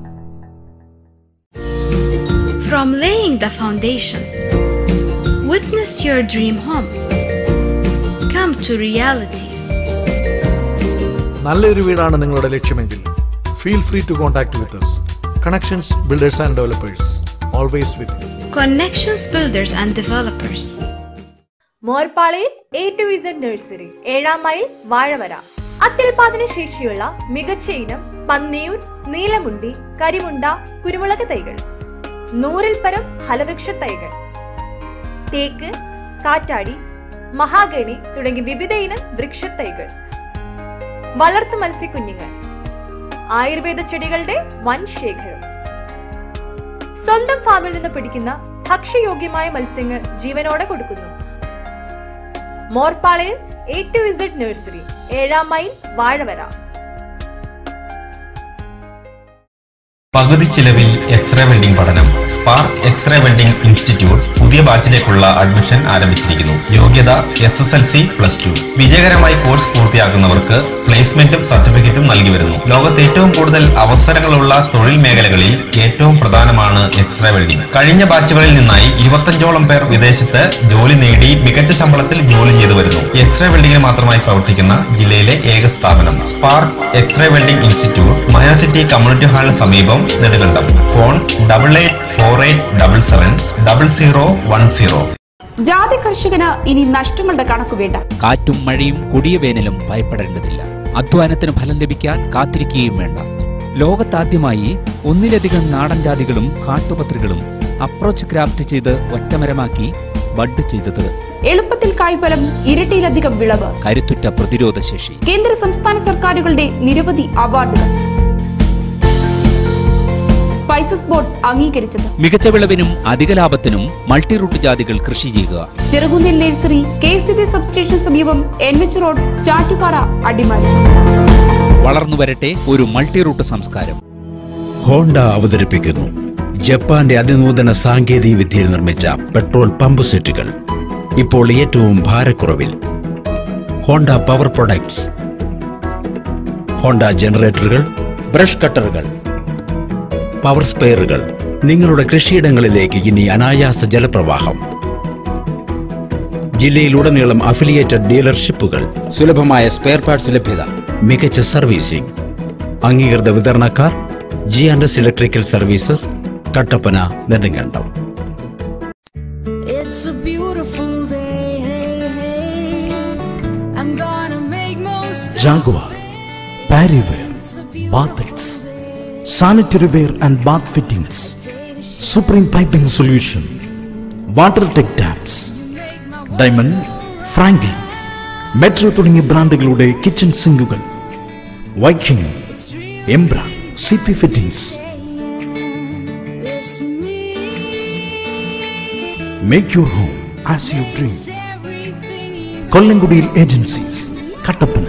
From laying the foundation, witness your dream home come to reality. നല്ലൊരു വീടാണ് നിങ്ങളുടെ ലക്ഷ്യമെങ്കിൽ feel free to contact with us Connections Builders and Developers always with Connections Builders and Developers. മോർപ്പാളയിൽ എ ടു ഇസഡ് നഴ്സറി ഏഴാം mile Vazhavara അത്യുൽപാദന ശേഷിയുള്ള മികച്ച ഇനം പന്നിയൂർ നീലമുണ്ടി കരിമുണ്ട കുരുമുളക് തൈകൾ നൂറിൽ പരം ഫലവൃക്ഷ തൈകൾ തേക്ക് കാറ്റാടി മഹാഗണി തുടങ്ങി വിവിധ ഇനം വൃക്ഷത്തൈകൾ വളർത്തു മത്സ്യക്കുഞ്ഞുങ്ങൾ ആയുർവേദ ചെടികളുടെ വൻ ശേഖരം സ്വന്തം ഫാമിൽ നിന്ന് പിടിക്കുന്ന ഭക്ഷ്യയോഗ്യമായ മത്സ്യങ്ങൾ ജീവനോടെ കൊടുക്കുന്നു മോർപ്പാളയിൽ എ ടു ഇസഡ് നഴ്സറി ഏഴാം മൈൽ വാഴവര പകുതി ചിലവിൽ എക്സ്റേ വെൽഡിംഗ് പഠനം സ്പാർക്ക് എക്സ്റേ വെൽഡിംഗ് ഇൻസ്റ്റിറ്റ്യൂട്ട് പുതിയ ബാച്ചിലേക്കുള്ള അഡ്മിഷൻ ആരംഭിച്ചിരിക്കുന്നു യോഗ്യത S S L C plus two വിജയകരമായി കോഴ്സ് പൂർത്തിയാക്കുന്നവർക്ക് പ്ലേസ്മെന്റും സർട്ടിഫിക്കറ്റും നൽകി വരുന്നു ലോകത്ത് ഏറ്റവും കൂടുതൽ അവസരങ്ങളുള്ള തൊഴിൽ മേഖലകളിൽ ഏറ്റവും പ്രധാനമാണ് എക്സ്റേ വെൽഡിംഗ് കഴിഞ്ഞ ബാച്ചുകളിൽ നിന്നായി ഇരുപത്തഞ്ചോളം പേർ വിദേശത്ത് ജോലി നേടി മികച്ച ശമ്പളത്തിൽ ജോലി ചെയ്തു വരുന്നു എക്സ്റേ വെൽഡിംഗിന് മാത്രമായി പ്രവർത്തിക്കുന്ന ജില്ലയിലെ ഏക സ്ഥാപനം Spark X-ray welding institute Maya city community ഹാളിന് സമീപം Nedumkandam phone double eight four eight double seven double zero one zero ജാതി കർഷകന് ഇനി നഷ്ടങ്ങളുടെ കണക്ക് വേണ്ട കാറ്റും മഴയും കൊടിയ വേനലും ഭയപ്പെടേണ്ടതില്ല അധ്വാനത്തിന് ഫലം ലഭിക്കാൻ കാത്തിരിക്കുകയും വേണ്ട ലോകത്താദ്യമായി ഒന്നിലധികം നാടൻ ജാതികളും കാട്ടുപത്രികളും അപ്രോച്ച് ക്രാഫ്റ്റ് ചെയ്ത് ഒറ്റമരമാക്കി ബഡ് ചെയ്തത് എളുപ്പത്തിൽ കായ്ഫലം ഇരട്ടിയിലധികം വിളവ് കരുത്തുറ്റ പ്രതിരോധശേഷി കേന്ദ്ര സംസ്ഥാന സർക്കാരുകളുടെ നിരവധി അവാർഡുകൾ സ്പൈസസ് ബോർഡ് അംഗീകരിച്ചത് മികച്ച വിളവിനും അധിക ലാഭത്തിനും മൾട്ടി റൂട്ട് ജാതികൾ കൃഷി ചെയ്യുക ചെറുകുന്നിൽ nursery K C B substation സമീപം N H road Chattupara Adimali വളർന്നു വരട്ടെ ഒരു മൾട്ടി റൂട്ട് സംസ്കാരം ഹോണ്ട അവതരിപ്പിക്കുന്നു ജപ്പാന്റെ അതിനൂതന സാങ്കേതിക വിദ്യയിൽ നിർമ്മിച്ച പെട്രോൾ പമ്പ് സെറ്റുകൾ ഇപ്പോൾ ഏറ്റവും ഭാരക്കുറവിൽ ഹോണ്ട പവർ പ്രൊഡക്ട്സ് ഹോണ്ട ജനറേറ്ററുകൾ ബ്രഷ് കട്ടറുകൾ പവർ സ്പെയറുകൾ നിങ്ങളുടെ കൃഷിയിടങ്ങളിലേക്ക് ഇനി അനായാസ ജലപ്രവാഹം ജില്ലയിലുടനീളം അഫിലിയേറ്റഡ് ഡീലർഷിപ്പുകൾ സുലഭമായ സ്പെയർ പാർട്സ് ലഭ്യത മികച്ച സർവീസിംഗ് അംഗീകൃത വിതരണക്കാർ G and S electrical services Kattappana Nedumkandam It's a beautiful day. Hey, hey. I'm gonna make most of Jaguar, Parryware, Bathix, Sanitary Ware and Bath Fittings, Supreme Piping Solution, Water Tech Taps, Diamond, Frankie, Metro തുടങ്ങിയ ബ്രാൻഡുകളുടെ kitchen സിങ്കുകൾ Viking എംബ്ര C P fittings make your home as you dream കൊല്ലംകുടിയിൽ agencies Kattappana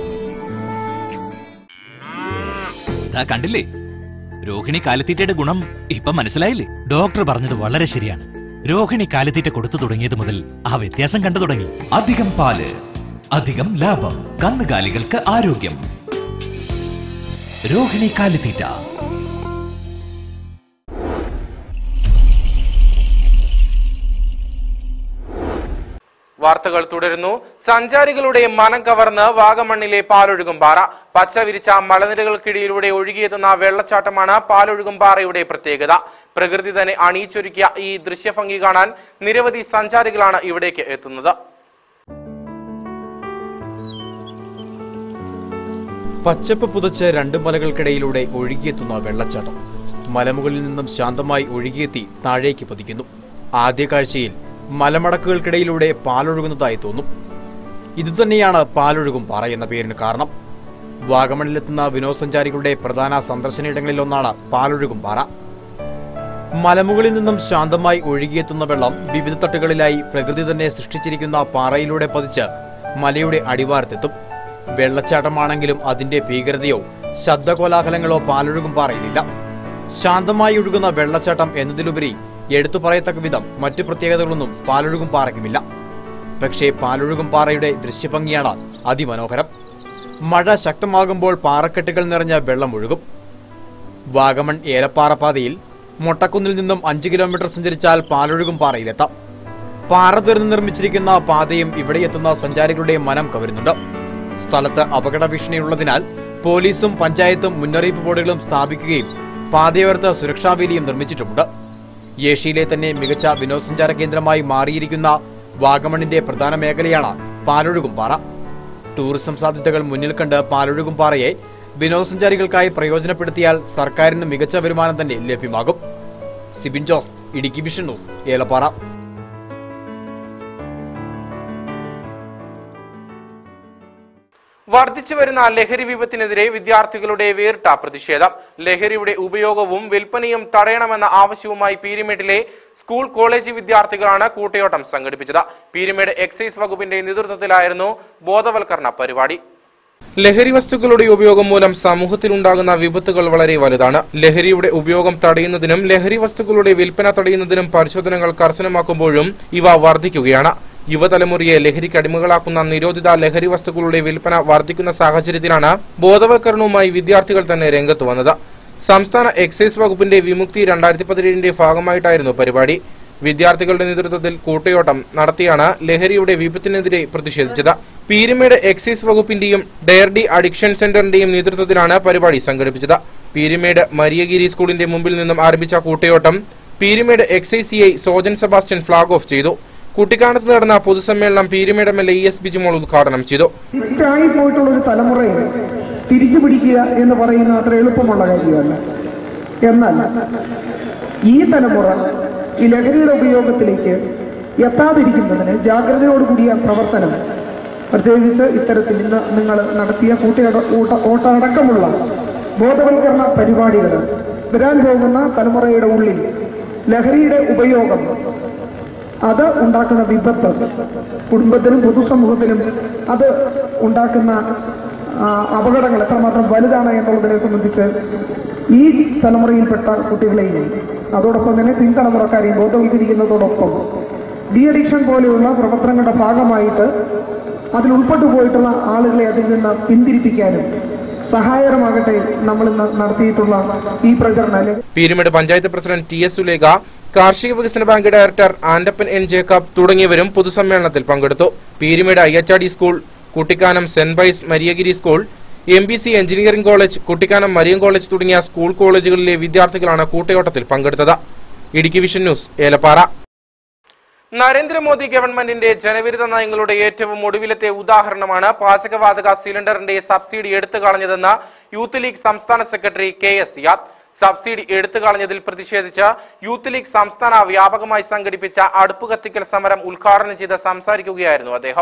ദാ കണ്ടില്ലേ രോഹിണി കാലിത്തീറ്റയുടെ ഗുണം ഇപ്പൊ മനസ്സിലായില്ലേ ഡോക്ടർ പറഞ്ഞത് വളരെ ശരിയാണ് രോഹിണി കാലിത്തീറ്റ കൊടുത്തു തുടങ്ങിയത് മുതൽ ആ വ്യത്യാസം കണ്ടു തുടങ്ങി അധികം പാല് അധികം ലാഭം കന്നുകാലികൾക്ക് ആരോഗ്യം രോഹിണി കാലിത്തീറ്റ വാർത്തകൾ തുടരുന്നു സഞ്ചാരികളുടെ മനം കവർന്ന് വാഗമണ്ണിലെ പാലൊഴുകും പാറ പച്ച വിരിച്ച മലനിരകൾക്കിടയിലൂടെ ഒഴുകിയെത്തുന്ന വെള്ളച്ചാട്ടമാണ് പാലൊഴുകും പാറയുടെ പ്രത്യേകത പ്രകൃതി തന്നെ അണിയിച്ചൊരുക്കിയ ഈ ദൃശ്യഭംഗി കാണാൻ നിരവധി സഞ്ചാരികളാണ് ഇവിടേക്ക് എത്തുന്നത് പച്ചപ്പ് പുതച്ച് രണ്ട് മലകൾക്കിടയിലൂടെ ഒഴുകിയെത്തുന്ന വെള്ളച്ചാട്ടം മലമുകളിൽ നിന്നും ശാന്തമായി ഒഴുകിയെത്തി താഴേക്ക് പതിക്കുന്നു ആദ്യ കാഴ്ചയിൽ മലമടക്കുകൾക്കിടയിലൂടെ പാലൊഴുകുന്നതായി തോന്നും ഇതുതന്നെയാണ് പാലൊഴുകും പാറ എന്ന പേരിന് കാരണം വാഗമണിലെത്തുന്ന വിനോദസഞ്ചാരികളുടെ പ്രധാന സന്ദർശനയിടങ്ങളിലൊന്നാണ് പാലൊഴുകും പാറ മലമുകളിൽ നിന്നും ശാന്തമായി ഒഴുകിയെത്തുന്ന വെള്ളം വിവിധ തട്ടുകളിലായി പ്രകൃതി തന്നെ സൃഷ്ടിച്ചിരിക്കുന്ന പാറയിലൂടെ പതിച്ച് മലയുടെ അടിവാരത്തെത്തും വെള്ളച്ചാട്ടമാണെങ്കിലും അതിന്റെ ഭീകരതയോ ശബ്ദകോലാഹലങ്ങളോ പാലൊഴുകും പാറയിലില്ല ശാന്തമായി ഒഴുകുന്ന വെള്ളച്ചാട്ടം എന്നതിലുപരി എടുത്തു പറയത്തക്ക വിധം മറ്റു പ്രത്യേകതകളൊന്നും പാലൊഴുകും പാറയ്ക്കുമില്ല പക്ഷേ പാലൊഴുകും പാറയുടെ ദൃശ്യഭംഗിയാണ് അതിമനോഹരം മഴ ശക്തമാകുമ്പോൾ പാറക്കെട്ടുകൾ നിറഞ്ഞ വെള്ളം ഒഴുകും വാഗമൺ ഏലപ്പാറ പാതയിൽ മൊട്ടക്കുന്നിൽ നിന്നും അഞ്ച് കിലോമീറ്റർ സഞ്ചരിച്ചാൽ പാലൊഴുകും പാറയിലെത്താം പാറ തുറന്ന് നിർമ്മിച്ചിരിക്കുന്ന പാതയും ഇവിടെ എത്തുന്ന സഞ്ചാരികളുടെ മനം കവരുന്നുണ്ട് സ്ഥലത്ത് അപകട ഭീഷണിയുള്ളതിനാൽ പോലീസും പഞ്ചായത്തും മുന്നറിയിപ്പ് ബോർഡുകളും സ്ഥാപിക്കുകയും പാതയോരത്ത് സുരക്ഷാ വേലിയും നിർമ്മിച്ചിട്ടുമുണ്ട് ഏഷ്യയിലെ തന്നെ മികച്ച വിനോദസഞ്ചാര കേന്ദ്രമായി മാറിയിരിക്കുന്ന വാഗമണിന്റെ പ്രധാന മേഖലയാണ് പാലൊഴുകും പാറ ടൂറിസം സാധ്യതകൾ മുന്നിൽ കണ്ട് പാലൊഴുകും പാറയെ വിനോദസഞ്ചാരികൾക്കായി പ്രയോജനപ്പെടുത്തിയാൽ സർക്കാരിന് മികച്ച വരുമാനം തന്നെ ലഭ്യമാകും സിബിൻ ജോസ് ഇടുക്കി വിഷൻ ന്യൂസ് ഏലപ്പാറ വർദ്ധിച്ചു വരുന്ന ലഹരി വിപത്തിനെതിരെ വിദ്യാർത്ഥികളുടെ വേറിട്ട പ്രതിഷേധം ലഹരിയുടെ ഉപയോഗവും വിൽപ്പനയും തടയണമെന്ന ആവശ്യവുമായി പീരിമേട്ടിലെ സ്കൂൾ കോളേജ് വിദ്യാർത്ഥികളാണ് കൂട്ടയോട്ടം സംഘടിപ്പിച്ചത് പീരിമേട് എക്സൈസ് വകുപ്പിന്റെ നേതൃത്വത്തിലായിരുന്നു ബോധവൽക്കരണ പരിപാടി ലഹരി വസ്തുക്കളുടെ ഉപയോഗം മൂലം സമൂഹത്തിലുണ്ടാകുന്ന വിപത്തുകൾ വളരെ വലുതാണ് ലഹരിയുടെ ഉപയോഗം തടയുന്നതിനും ലഹരി വസ്തുക്കളുടെ വിൽപ്പന തടയുന്നതിനും പരിശോധനകൾ കർശനമാക്കുമ്പോഴും ഇവ വർദ്ധിക്കുകയാണ് യുവതലമുറയെ ലഹരിക്ക് അടിമകളാക്കുന്ന നിരോധിത ലഹരി വസ്തുക്കളുടെ വിൽപ്പന വർദ്ധിക്കുന്ന സാഹചര്യത്തിലാണ് ബോധവൽക്കരണവുമായി വിദ്യാർത്ഥികൾ തന്നെ രംഗത്ത് വന്നത് സംസ്ഥാന എക്സൈസ് വകുപ്പിന്റെ വിമുക്തി രണ്ടായിരത്തി പതിനേഴിന്റെ ഭാഗമായിട്ടായിരുന്നു പരിപാടി വിദ്യാർത്ഥികളുടെ നേതൃത്വത്തിൽ കൂട്ടയോട്ടം നടത്തിയാണ് ലഹരിയുടെ വിപത്തിനെതിരെ പ്രതിഷേധിച്ചത് പീരുമേട് എക്സൈസ് വകുപ്പിന്റെയും ഡയർഡി അഡിക്ഷൻ സെന്ററിന്റെയും നേതൃത്വത്തിലാണ് പരിപാടി സംഘടിപ്പിച്ചത് പീരുമേട് മരിയഗിരി സ്കൂളിന്റെ മുമ്പിൽ നിന്നും ആരംഭിച്ച കൂട്ടയോട്ടം Peermade excise CI Sojan Sebastian flag off ചെയ്തു കുട്ടിക്കാനത്ത് നടന്ന പൊതുസമ്മേളനം Peermade M L A E S Bijumol ഉദ്ഘാടനം ചെയ്തു തെറ്റായി പോയിട്ടുള്ള ഒരു തലമുറയെ തിരിച്ചു പിടിക്കുക എന്ന് പറയുന്നത് അത്ര എളുപ്പമുള്ള കാര്യമല്ല എന്നാൽ ഈ തലമുറ ഈ ലഹരിയുടെ ഉപയോഗത്തിലേക്ക് എത്താതിരിക്കുന്നതിന് ജാഗ്രതയോടുകൂടിയ പ്രവർത്തനം പ്രത്യേകിച്ച് ഇത്തരത്തിൽ ഇന്ന് നിങ്ങൾ നടത്തിയ കൂട്ടയട ഊട്ട ഓട്ടടക്കമുള്ള ബോധവൽക്കരണ പരിപാടികൾ വരാൻ പോകുന്ന തലമുറയുടെ ഉള്ളിൽ ലഹരിയുടെ ഉപയോഗം അത് ഉണ്ടാക്കുന്ന വിപത്ത് കുടുംബത്തിലും പൊതുസമൂഹത്തിലും അത് ഉണ്ടാക്കുന്ന ആ, അപകടങ്ങൾ എത്രമാത്രം വലുതാണ് എന്നുള്ളതിനെ സംബന്ധിച്ച് ഈ തലമുറയിൽപ്പെട്ട കുട്ടികളെയും അതോടൊപ്പം തന്നെ പിൻതലമുറക്കാരെയും ബോധവൽക്കരിക്കുന്നതോടൊപ്പം ഡി അഡിക്ഷൻ പോലെയുള്ള പ്രവർത്തനങ്ങളുടെ ഭാഗമായിട്ട് അതിൽ ഉൾപ്പെട്ടു പോയിട്ടുള്ള ആളുകളെ അതിൽ നിന്ന് പിന്തിരിപ്പിക്കാനും സഹായകരമാകട്ടെ നമ്മൾ ഇന്ന് നടത്തിയിട്ടുള്ള ഈ പ്രചരണം അല്ലെങ്കിൽ Peermade panchayat president T S Sulekha കാർഷിക വികസന bank director Andappan N Jacob തുടങ്ങിയവരും പൊതുസമ്മേളനത്തിൽ പങ്കെടുത്തു Peermade Ayyachadi school Kuttikkanam saint Pius Mariagiri school M B C engineering college Kuttikkanam Marian college തുടങ്ങിയ സ്കൂൾ കോളേജുകളിലെ വിദ്യാർത്ഥികളാണ് കൂട്ടയോട്ടത്തിൽ പങ്കെടുത്തത് ഇടുക്കി വിഷൻ ന്യൂസ് ഏലപ്പാറ നരേന്ദ്രമോദി ഗവൺമെന്റിന്റെ ജനവിരുദ്ധ നയങ്ങളുടെ ഏറ്റവും ഒടുവിലത്തെ ഉദാഹരണമാണ് പാചകവാതക സിലിണ്ടറിന്റെ സബ്സിഡി എടുത്തു കളഞ്ഞതെന്ന് യൂത്ത് ലീഗ് സംസ്ഥാന secretary K S Yad subsidy എടുത്തു കളഞ്ഞതിൽ പ്രതിഷേധിച്ച് യൂത്ത് ലീഗ് സംസ്ഥാന വ്യാപകമായി സംഘടിപ്പിച്ച അടുപ്പ് കത്തിക്കൽ സമരം ഉദ്ഘാടനം ചെയ്ത് സംസാരിക്കുകയായിരുന്നു അദ്ദേഹം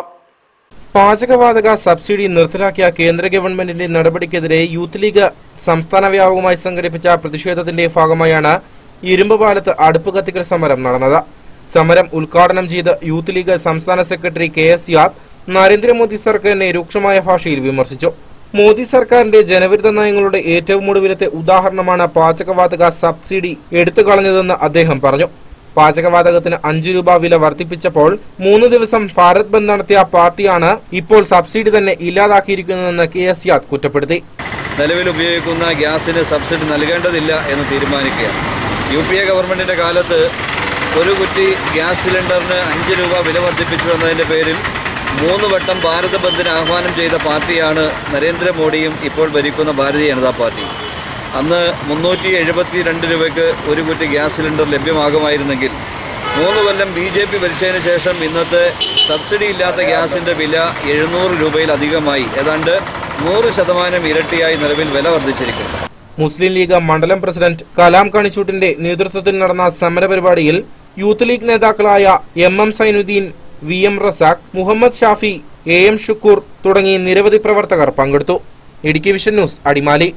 പാചകവാതക സബ്സിഡി നിർത്തലാക്കിയ കേന്ദ്ര ഗവൺമെന്റിന്റെ നടപടിക്കെതിരെ യൂത്ത് ലീഗ് സംസ്ഥാന വ്യാപകമായി സംഘടിപ്പിച്ച പ്രതിഷേധത്തിന്റെ ഭാഗമായാണ് ഇരുമ്പ് പാലത്ത് അടുപ്പ് കത്തിക്കൽ സമരം നടന്നത് സമരം ഉദ്ഘാടനം ചെയ്ത് യൂത്ത് ലീഗ് സംസ്ഥാന സെക്രട്ടറി കെ എസ് യാദ് നരേന്ദ്രമോദി സർക്കാരിനെ രൂക്ഷമായ ഭാഷയിൽ വിമർശിച്ചു മോദി സർക്കാരിന്റെ ജനവിരുദ്ധ നയങ്ങളുടെ ഏറ്റവും ഒടുവിലത്തെ ഉദാഹരണമാണ് പാചകവാതക സബ്സിഡി എടുത്തു കളഞ്ഞതെന്ന് അദ്ദേഹം പറഞ്ഞു പാചകവാതകത്തിന് അഞ്ചു രൂപ വില വർദ്ധിപ്പിച്ചപ്പോൾ മൂന്ന് ദിവസം ഭാരത് ബന്ദ് നടത്തിയ പാർട്ടിയാണ് ഇപ്പോൾ സബ്സിഡി തന്നെ ഇല്ലാതാക്കിയിരിക്കുന്നതെന്ന് കെ എസ് യാദ് കുറ്റപ്പെടുത്തി നിലവിൽ ഉപയോഗിക്കുന്ന ഗ്യാസിന് സബ്സിഡി നൽകേണ്ടതില്ല എന്ന് തീരുമാനിക്കുക യു പി എ ഗവൺമെൻറ്റിൻ്റെ കാലത്ത് ഒരു കുറ്റി ഗ്യാസ് സിലിണ്ടറിന് അഞ്ച് രൂപ വില വർദ്ധിപ്പിച്ചു എന്നതിൻ്റെ പേരിൽ മൂന്ന് വട്ടം ഭാരത് ബന്ദിന് ആഹ്വാനം ചെയ്ത പാർട്ടിയാണ് നരേന്ദ്രമോദിയും ഇപ്പോൾ ഭരിക്കുന്ന ഭാരതീയ ജനതാ പാർട്ടി അന്ന് മുന്നൂറ്റി എഴുപത്തി രണ്ട് രൂപയ്ക്ക് ഒരു കുറ്റി ഗ്യാസ് സിലിണ്ടർ ലഭ്യമാകുമായിരുന്നെങ്കിൽ മൂന്ന് കൊല്ലം ബി ജെ പി ഭരിച്ചതിന് ശേഷം ഇന്നത്തെ സബ്സിഡി ഇല്ലാത്ത ഗ്യാസിൻ്റെ വില എഴുന്നൂറ് രൂപയിലധികമായി ഏതാണ്ട് നൂറ് ശതമാനം ഇരട്ടിയായി നിലവിൽ വില വർദ്ധിച്ചിരിക്കുന്നു മുസ്ലിം ലീഗ് മണ്ഡലം പ്രസിഡന്റ് കലാം കണിച്ചൂട്ടിന്റെ നേതൃത്വത്തിൽ നടന്ന സമരപരിപാടിയിൽ യൂത്ത് ലീഗ് നേതാക്കളായ M M Sainuddin V M Razak Muhammad Shafi A M Shukoor തുടങ്ങി നിരവധി പ്രവർത്തകർ പങ്കെടുത്തു ഇടുക്കി വിഷൻ ന്യൂസ് അടിമാലി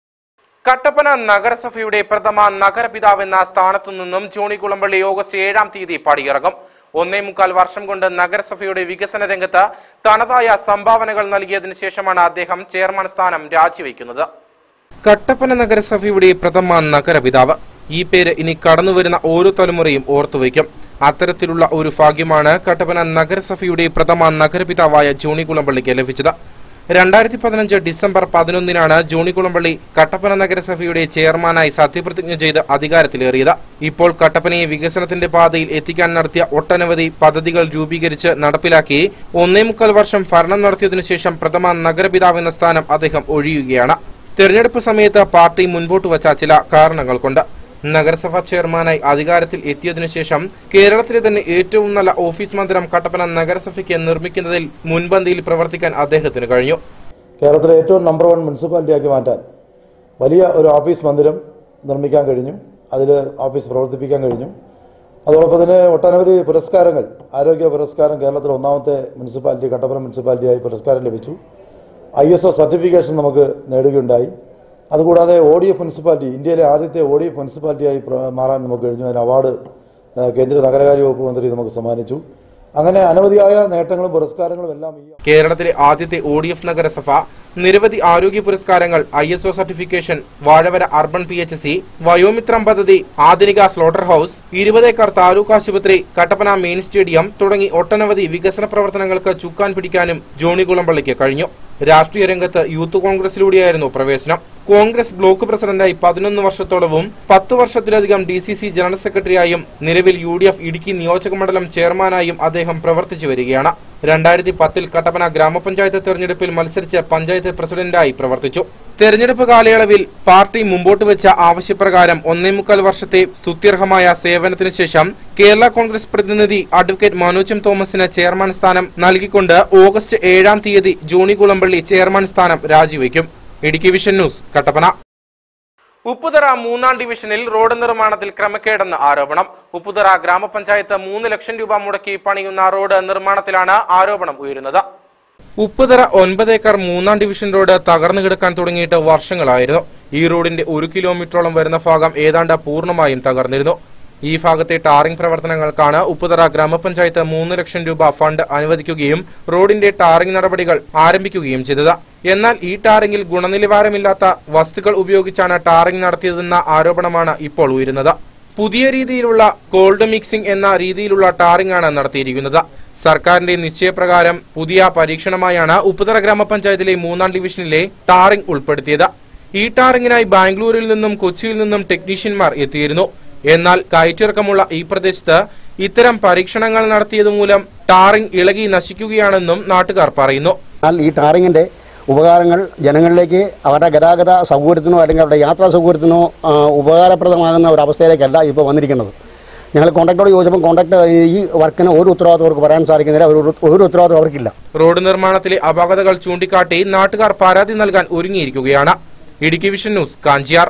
കട്ടപ്പന നഗരസഭയുടെ പ്രഥമ നഗരപിതാവെന്ന സ്ഥാനത്തു നിന്നും ജോണി കുളമ്പള്ളി ഓഗസ്റ്റ് ഏഴാം തീയതി പടിയിറങ്ങും ഒന്നേ മുക്കാൽ വർഷം കൊണ്ട് നഗരസഭയുടെ വികസന രംഗത്ത് തനതായ സംഭാവനകൾ നൽകിയതിനു ശേഷമാണ് അദ്ദേഹം ചെയർമാൻ സ്ഥാനം രാജിവെക്കുന്നത് കട്ടപ്പന നഗരസഭയുടെ പ്രഥമ നഗരപിതാവ് ഈ പേര് ഇനി കടന്നുവരുന്ന ഓരോ തലമുറയും ഓർത്തുവയ്ക്കും അത്തരത്തിലുള്ള ഒരു ഭാഗ്യമാണ് കട്ടപ്പന നഗരസഭയുടെ പ്രഥമ നഗരപിതാവായ ജോണി കുളമ്പള്ളിക്ക് ലഭിച്ചത് രണ്ടായിരത്തി പതിനഞ്ച് ഡിസംബർ പതിനൊന്നിനാണ് ജോണി കുളമ്പള്ളി കട്ടപ്പന നഗരസഭയുടെ ചെയർമാനായി സത്യപ്രതിജ്ഞ ചെയ്ത് അധികാരത്തിലേറിയത് ഇപ്പോൾ കട്ടപ്പനയെ വികസനത്തിന്റെ പാതയിൽ എത്തിക്കാൻ നടത്തിയ ഒട്ടനവധി പദ്ധതികൾ രൂപീകരിച്ച് നടപ്പിലാക്കി ഒന്നേ മുക്കാൽ വർഷം ഭരണം നടത്തിയതിനു ശേഷം പ്രഥമ നഗരപിതാവ് എന്ന സ്ഥാനം അദ്ദേഹം ഒഴിയുകയാണ് തെരഞ്ഞെടുപ്പ് സമയത്ത് പാർട്ടി മുൻപോട്ട് വച്ച ചില കാരണങ്ങൾ കൊണ്ട് നഗരസഭാ ചെയർമാനായി അധികാരത്തിൽ എത്തിയതിനു ശേഷം കേരളത്തിലെ തന്നെ ഏറ്റവും നല്ല ഓഫീസ് മന്ദിരം കട്ടപ്പന നഗരസഭയ്ക്ക് നിർമ്മിക്കുന്നതിൽ മുൻപന്തിയിൽ പ്രവർത്തിക്കാൻ അദ്ദേഹത്തിന് കഴിഞ്ഞു കേരളത്തിലെ ഏറ്റവും നമ്പർ വൺ മുനിസിപ്പാലിറ്റിയാക്കി മാറ്റാൻ വലിയ ഒരു ഓഫീസ് മന്ദിരം നിർമ്മിക്കാൻ കഴിഞ്ഞു അതിൽ ഓഫീസ് പ്രവർത്തിപ്പിക്കാൻ കഴിഞ്ഞു അതോടൊപ്പം തന്നെ ഒട്ടനവധി പുരസ്കാരങ്ങൾ ആരോഗ്യ പുരസ്കാരം കേരളത്തിലെ ഒന്നാമത്തെ മുനിസിപ്പാലിറ്റി കട്ടപ്പന മുനിസിപ്പാലിറ്റിയായി പുരസ്കാരം ലഭിച്ചു ഐ എസ് ഒ സർട്ടിഫിക്കേഷൻ നമുക്ക് നേടുകയുണ്ടായി അതുകൂടാതെ ഒ ഡി എഫ് മുനിസിപ്പാലിറ്റി ഇന്ത്യയിലെ ആദ്യത്തെ ഒ ഡി എഫ് മുനിസിപ്പാലിറ്റിയായി പ്ര- മാറാൻ നമുക്ക് കഴിഞ്ഞു അതിന് അവാർഡ് ആ, കേന്ദ്ര നഗരകാര്യ വകുപ്പ് മന്ത്രി നമുക്ക് സമ്മാനിച്ചു അങ്ങനെ അനവധിയായ നേട്ടങ്ങളും പുരസ്കാരങ്ങളും എല്ലാം ഈ കേരളത്തിലെ ആദ്യത്തെ ഒ ഡി എഫ് നഗരസഭ നിരവധി ആരോഗ്യ പുരസ്കാരങ്ങൾ I S O certification Vazhavara urban P H C Vayomithram പദ്ധതി ആധുനിക സ്ലോട്ടർ ഹൌസ് ഇരുപതേക്കർ താലൂക്ക് ആശുപത്രി കട്ടപ്പന മെയിൻ സ്റ്റേഡിയം തുടങ്ങി ഒട്ടനവധി വികസന പ്രവർത്തനങ്ങൾക്ക് ചുക്കാൻ പിടിക്കാനും ജോണി കുളമ്പള്ളിക്ക് കഴിഞ്ഞു രാഷ്ട്രീയ രംഗത്ത് യൂത്ത് കോൺഗ്രസിലൂടെയായിരുന്നു പ്രവേശനം കോൺഗ്രസ് ബ്ലോക്ക് പ്രസിഡന്റായി പതിനൊന്ന് വർഷത്തോളവും പത്തു വർഷത്തിലധികം ഡി സി സി ജനറൽ സെക്രട്ടറിയായും നിലവിൽ യു ഡി എഫ് ഇടുക്കി നിയോജക മണ്ഡലം ചെയർമാനായും അദ്ദേഹം പ്രവർത്തിച്ചു വരികയാണ് രണ്ടായിരത്തി പത്തിൽ കട്ടപ്പന ഗ്രാമപഞ്ചായത്ത് തെരഞ്ഞെടുപ്പിൽ മത്സരിച്ച് പഞ്ചായത്ത് പ്രസിഡന്റായി പ്രവർത്തിച്ചു തെരഞ്ഞെടുപ്പ് കാലയളവിൽ പാർട്ടി മുമ്പോട്ട് വെച്ച ആവശ്യപ്രകാരം ഒന്നേമുക്കാൽ വർഷത്തെ സ്തുത്യർഹമായ സേവനത്തിനു ശേഷം കേരള കോൺഗ്രസ് പ്രതിനിധി അഡ്വക്കേറ്റ് മനോജ് എം തോമസിന് ചെയർമാൻ സ്ഥാനം നൽകിക്കൊണ്ട് ഓഗസ്റ്റ് ഏഴാം തീയതി ജോണി കുളമ്പള്ളി ചെയർമാൻ സ്ഥാനം രാജിവെക്കും ഇടുക്കി വിഷൻ ന്യൂസ് കട്ടപ്പന ഉപ്പുതറ മൂന്നാം ഡിവിഷനിൽ റോഡ് നിർമ്മാണത്തിൽ ക്രമക്കേടെന്ന് ആരോപണം ഉപ്പുതറ ഗ്രാമപഞ്ചായത്ത് മൂന്ന് ലക്ഷം രൂപ മുടക്കി പണിയുന്ന റോഡ് നിർമ്മാണത്തിലാണ് ആരോപണം ഉയരുന്നത് ഉപ്പുതറ ഒൻപത് ഏക്കർ മൂന്നാം ഡിവിഷൻ റോഡ് തകർന്നു കിടക്കാൻ തുടങ്ങിയിട്ട് വർഷങ്ങളായിരുന്നു ഈ റോഡിന്റെ ഒരു കിലോമീറ്ററോളം വരുന്ന ഭാഗം ഏതാണ്ട് പൂർണ്ണമായും തകർന്നിരുന്നു ഈ ഭാഗത്തെ ടാറിംഗ് പ്രവർത്തനങ്ങൾക്കാണ് ഉപ്പുതറ ഗ്രാമപഞ്ചായത്ത് മൂന്ന് ലക്ഷം രൂപ ഫണ്ട് അനുവദിക്കുകയും റോഡിന്റെ ടാറിംഗ് നടപടികൾ ആരംഭിക്കുകയും ചെയ്തത് എന്നാൽ ഈ ടാറിംഗിൽ ഗുണനിലവാരമില്ലാത്ത വസ്തുക്കൾ ഉപയോഗിച്ചാണ് ടാറിംഗ് നടത്തിയതെന്ന ആരോപണമാണ് ഇപ്പോൾ ഉയരുന്നത് പുതിയ രീതിയിലുള്ള കോൾഡ് മിക്സിംഗ് എന്ന രീതിയിലുള്ള ടാറിംഗ് ആണ് നടത്തിയിരിക്കുന്നത് സർക്കാരിന്റെ നിശ്ചയപ്രകാരം പുതിയ പരീക്ഷണമായാണ് ഉപ്പുതറ ഗ്രാമപഞ്ചായത്തിലെ മൂന്നാം ഡിവിഷനിലെ ടാറിംഗ് ഉൾപ്പെടുത്തിയത് ഈ ടാറിംഗിനായി ബാംഗ്ലൂരിൽ നിന്നും കൊച്ചിയിൽ നിന്നും ടെക്നീഷ്യന്മാർ എത്തിയിരുന്നു എന്നാൽ കയറ്റിറക്കമുള്ള ഈ പ്രദേശത്ത് ഇത്തരം പരീക്ഷണങ്ങൾ നടത്തിയത് മൂലം ടാറിംഗ് ഇളകി നശിക്കുകയാണെന്നും നാട്ടുകാർ പറയുന്നു എന്നാൽ ഈ ടാറിങ്ങിന്റെ ഉപകാരങ്ങൾ ജനങ്ങളിലേക്ക് അവരുടെ ഗതാഗത സൗകര്യത്തിനോ അല്ലെങ്കിൽ അവരുടെ യാത്രാ സൗകര്യത്തിനോ ആ, ഉപകാരപ്രദമാകുന്ന ഒരു അവസ്ഥയിലേക്കല്ല ഇപ്പോൾ വന്നിരിക്കുന്നത് ഞങ്ങൾ കോൺട്രാക്ടറോട് ചോദിച്ചപ്പോൾ കോൺട്രാക്ട് ഈ വർക്കിന് ഒരു ഉത്തരവാദിത്വം അവർക്ക് പറയാൻ സാധിക്കുന്നില്ല ഒരു ഒരു ഉത്തരവാദിത്വം അവർക്കില്ല റോഡ് നിർമ്മാണത്തിലെ അപാകതകൾ ചൂണ്ടിക്കാട്ടി നാട്ടുകാർ പരാതി നൽകാൻ ഒരുങ്ങിയിരിക്കുകയാണ് ഇടുക്കി വിഷൻ ന്യൂസ് കാഞ്ചിയാർ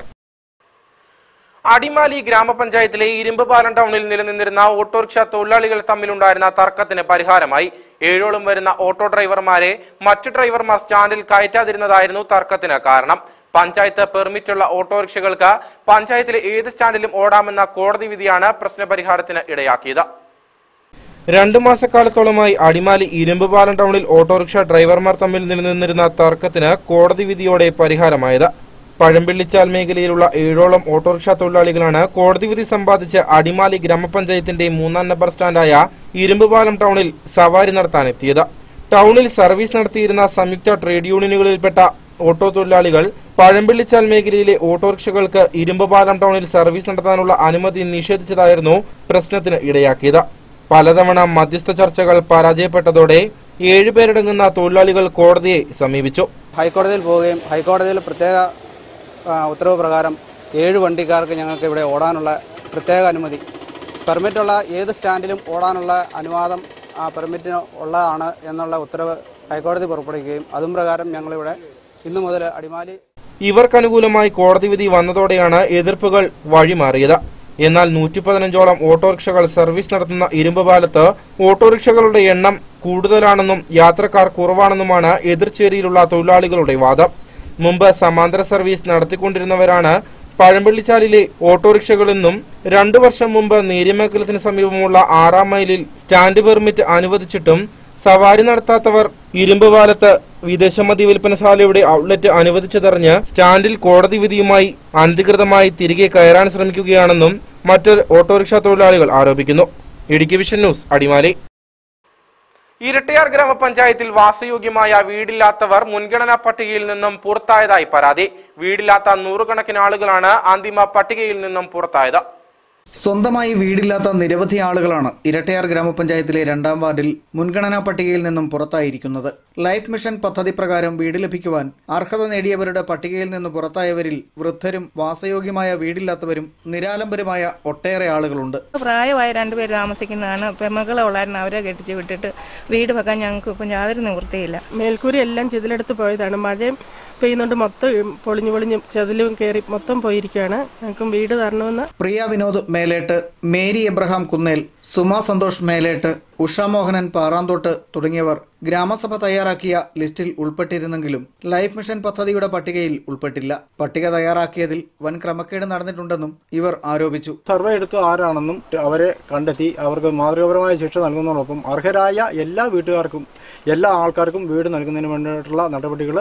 അടിമാലി ഗ്രാമപഞ്ചായത്തിലെ ഇരുമ്പുപാലം ടൗണിൽ നിലനിന്നിരുന്ന ഓട്ടോറിക്ഷ തൊഴിലാളികൾ തമ്മിലുണ്ടായിരുന്ന തർക്കത്തിന് പരിഹാരമായി ഏഴോളം വരുന്ന ഓട്ടോ ഡ്രൈവർമാരെ മറ്റു ഡ്രൈവർമാർ സ്റ്റാൻഡിൽ കയറ്റാതിരുന്നതായിരുന്നു തർക്കത്തിന് കാരണം പഞ്ചായത്ത് പെർമിറ്റുള്ള ഓട്ടോറിക്ഷകൾക്ക് പഞ്ചായത്തിലെ ഏത് സ്റ്റാൻഡിലും ഓടാമെന്ന കോടതി വിധിയാണ് പ്രശ്നപരിഹാരത്തിന് ഇടയാക്കിയത് രണ്ടു മാസക്കാലത്തോളമായി അടിമാലി ഇരുമ്പുപാലം ടൗണിൽ ഓട്ടോറിക്ഷ ഡ്രൈവർമാർ തമ്മിൽ നിലനിന്നിരുന്ന തർക്കത്തിന് കോടതി വിധിയോടെ പരിഹാരമായത് പഴമ്പിള്ളിച്ചാൽ മേഖലയിലുള്ള ഏഴോളം ഓട്ടോറിക്ഷ തൊഴിലാളികളാണ് കോടതി വിധി സമ്പാദിച്ച് അടിമാലി ഗ്രാമപഞ്ചായത്തിന്റെ മൂന്നാം നമ്പർ സ്റ്റാൻഡായ ഇരുമ്പുപാലം ടൗണിൽ സവാരി നടത്താനെത്തിയത് ടൗണിൽ സർവീസ് നടത്തിയിരുന്ന സംയുക്ത ട്രേഡ് യൂണിയനുകളിൽപ്പെട്ട ഓട്ടോ തൊഴിലാളികൾ പഴമ്പിള്ളിച്ചാൽ മേഖലയിലെ ഓട്ടോറിക്ഷകൾക്ക് ഇരുമ്പുപാലം ടൗണിൽ സർവീസ് നടത്താനുള്ള അനുമതി നിഷേധിച്ചതായിരുന്നു പ്രശ്നത്തിന് ഇടയാക്കിയത് പലതവണ മധ്യസ്ഥ ചർച്ചകൾ പരാജയപ്പെട്ടതോടെ ഏഴുപേരടങ്ങുന്ന തൊഴിലാളികൾ കോടതിയെ സമീപിച്ചു ഹൈക്കോടതിയിൽ പോവുകയും ഹൈക്കോടതിയിൽ പ്രത്യേക ആ, ഉത്തരവ് പ്രകാരം ഏഴ് വണ്ടിക്കാർക്ക് ഞങ്ങൾക്ക് ഇവിടെ ഓടാനുള്ള പ്രത്യേക അനുമതി പെർമിറ്റുള്ള ഏത് സ്റ്റാൻഡിലും ഓടാനുള്ള അനുവാദം ആ പെർമിറ്റിന് ഉള്ളതാണ് എന്നുള്ള ഉത്തരവ് ഹൈക്കോടതി പുറപ്പെടുവിക്കുകയും അതും പ്രകാരം ഞങ്ങളിവിടെ ഇന്നു മുതൽ അടിമാലി ഇവർക്കനുകൂലമായി കോടതി വിധി വന്നതോടെയാണ് എതിർപ്പുകൾ വഴിമാറിയത് എന്നാൽ നൂറ്റി പതിനഞ്ചോളം ഓട്ടോറിക്ഷകൾ സർവീസ് നടത്തുന്ന ഇരുമ്പുപാലത്ത് ഓട്ടോറിക്ഷകളുടെ എണ്ണം കൂടുതലാണെന്നും യാത്രക്കാർ കുറവാണെന്നുമാണ് എതിർചേരിയിലുള്ള തൊഴിലാളികളുടെ വാദം മുമ്പ് സമാന്തര സർവീസ് നടത്തിക്കൊണ്ടിരുന്നവരാണ് പഴമ്പള്ളിച്ചാലിലെ ഓട്ടോറിക്ഷകളെന്നും രണ്ടു വർഷം മുമ്പ് നേര്യമംഗലത്തിന് സമീപമുള്ള ആറാം മൈലിൽ സ്റ്റാൻഡ് പെർമിറ്റ് അനുവദിച്ചിട്ടും സവാരി നടത്താത്തവർ ഇരുമ്പുപാലത്ത് വിദേശമദ്യ വിൽപ്പനശാലയുടെ ഔട്ട്ലെറ്റ് അനുവദിച്ചതറിഞ്ഞ് സ്റ്റാൻഡിൽ കോടതി വിധിയുമായി അനധികൃതമായി തിരികെ കയറാൻ ശ്രമിക്കുകയാണെന്നും മറ്റ് ഓട്ടോറിക്ഷ തൊഴിലാളികൾ ആരോപിക്കുന്നു ഇടുക്കി വിഷൻ ന്യൂസ് അടിമാലി ഇരട്ടയാർ ഗ്രാമപഞ്ചായത്തിൽ വാസയോഗ്യമായ വീടില്ലാത്തവർ മുൻഗണനാ പട്ടികയിൽ നിന്നും പുറത്തായതായി പരാതി വീടില്ലാത്ത നൂറുകണക്കിന് ആളുകളാണ് അന്തിമ പട്ടികയിൽ നിന്നും പുറത്തായത് സ്വന്തമായി വീടില്ലാത്ത നിരവധി ആളുകളാണ് ഇരട്ടയാർ ഗ്രാമപഞ്ചായത്തിലെ രണ്ടാം വാർഡിൽ മുൻഗണനാ പട്ടികയിൽ നിന്നും പുറത്തായിരിക്കുന്നത് ലൈഫ് മിഷൻ പദ്ധതി പ്രകാരം വീട് ലഭിക്കുവാൻ അർഹത നേടിയവരുടെ പട്ടികയിൽ നിന്ന് പുറത്തായവരിൽ വൃദ്ധരും വാസയോഗ്യമായ വീടില്ലാത്തവരും നിരാലംബരുമായ ഒട്ടേറെ ആളുകളുണ്ട് പ്രായമായ രണ്ടുപേർ താമസിക്കുന്നതാണ് പെമ്മകളെ ഉള്ളായിരുന്നു അവരെ കെട്ടിച്ച് വിട്ടിട്ട് വീട് വെക്കാൻ ഞങ്ങൾക്ക് ഇപ്പം യാതൊരു നിവൃത്തിയില്ല മേൽക്കൂര എല്ലാം ചെതിലെടുത്ത് പോയതാണ് മഴയും പെയ്യുന്നുണ്ട് മൊത്തം പൊളിഞ്ഞു പൊളിഞ്ഞ് ചെതിലും കയറി മൊത്തം പോയിരിക്കുകയാണ് ഞങ്ങൾക്കും വീട് തരണമെന്ന് പ്രിയ വിനോദ് മേലേട്ട് മേരി എബ്രഹാം കുന്നേൽ സുമ സന്തോഷ് മേലേട്ട് ഉഷ മോഹനൻ പാറാന്തോട്ട് തുടങ്ങിയവർ ഗ്രാമസഭ തയ്യാറാക്കിയ ലിസ്റ്റിൽ ഉൾപ്പെട്ടിരുന്നെങ്കിലും ലൈഫ് മിഷൻ പദ്ധതിയുടെ പട്ടികയിൽ ഉൾപ്പെട്ടില്ല പട്ടിക തയ്യാറാക്കിയതിൽ വൻ ക്രമക്കേട് നടന്നിട്ടുണ്ടെന്നും ഇവർ ആരോപിച്ചു സർവേ എടുത്ത് ആരാണെന്നും അവരെ കണ്ടെത്തി അവർക്ക് മാതൃകാപരമായ ശിക്ഷ നൽകുന്നതോടൊപ്പം അർഹരായ എല്ലാ വീട്ടുകാർക്കും എല്ലാ ആൾക്കാർക്കും വീട് നൽകുന്നതിന് വേണ്ടിയിട്ടുള്ള നടപടികൾ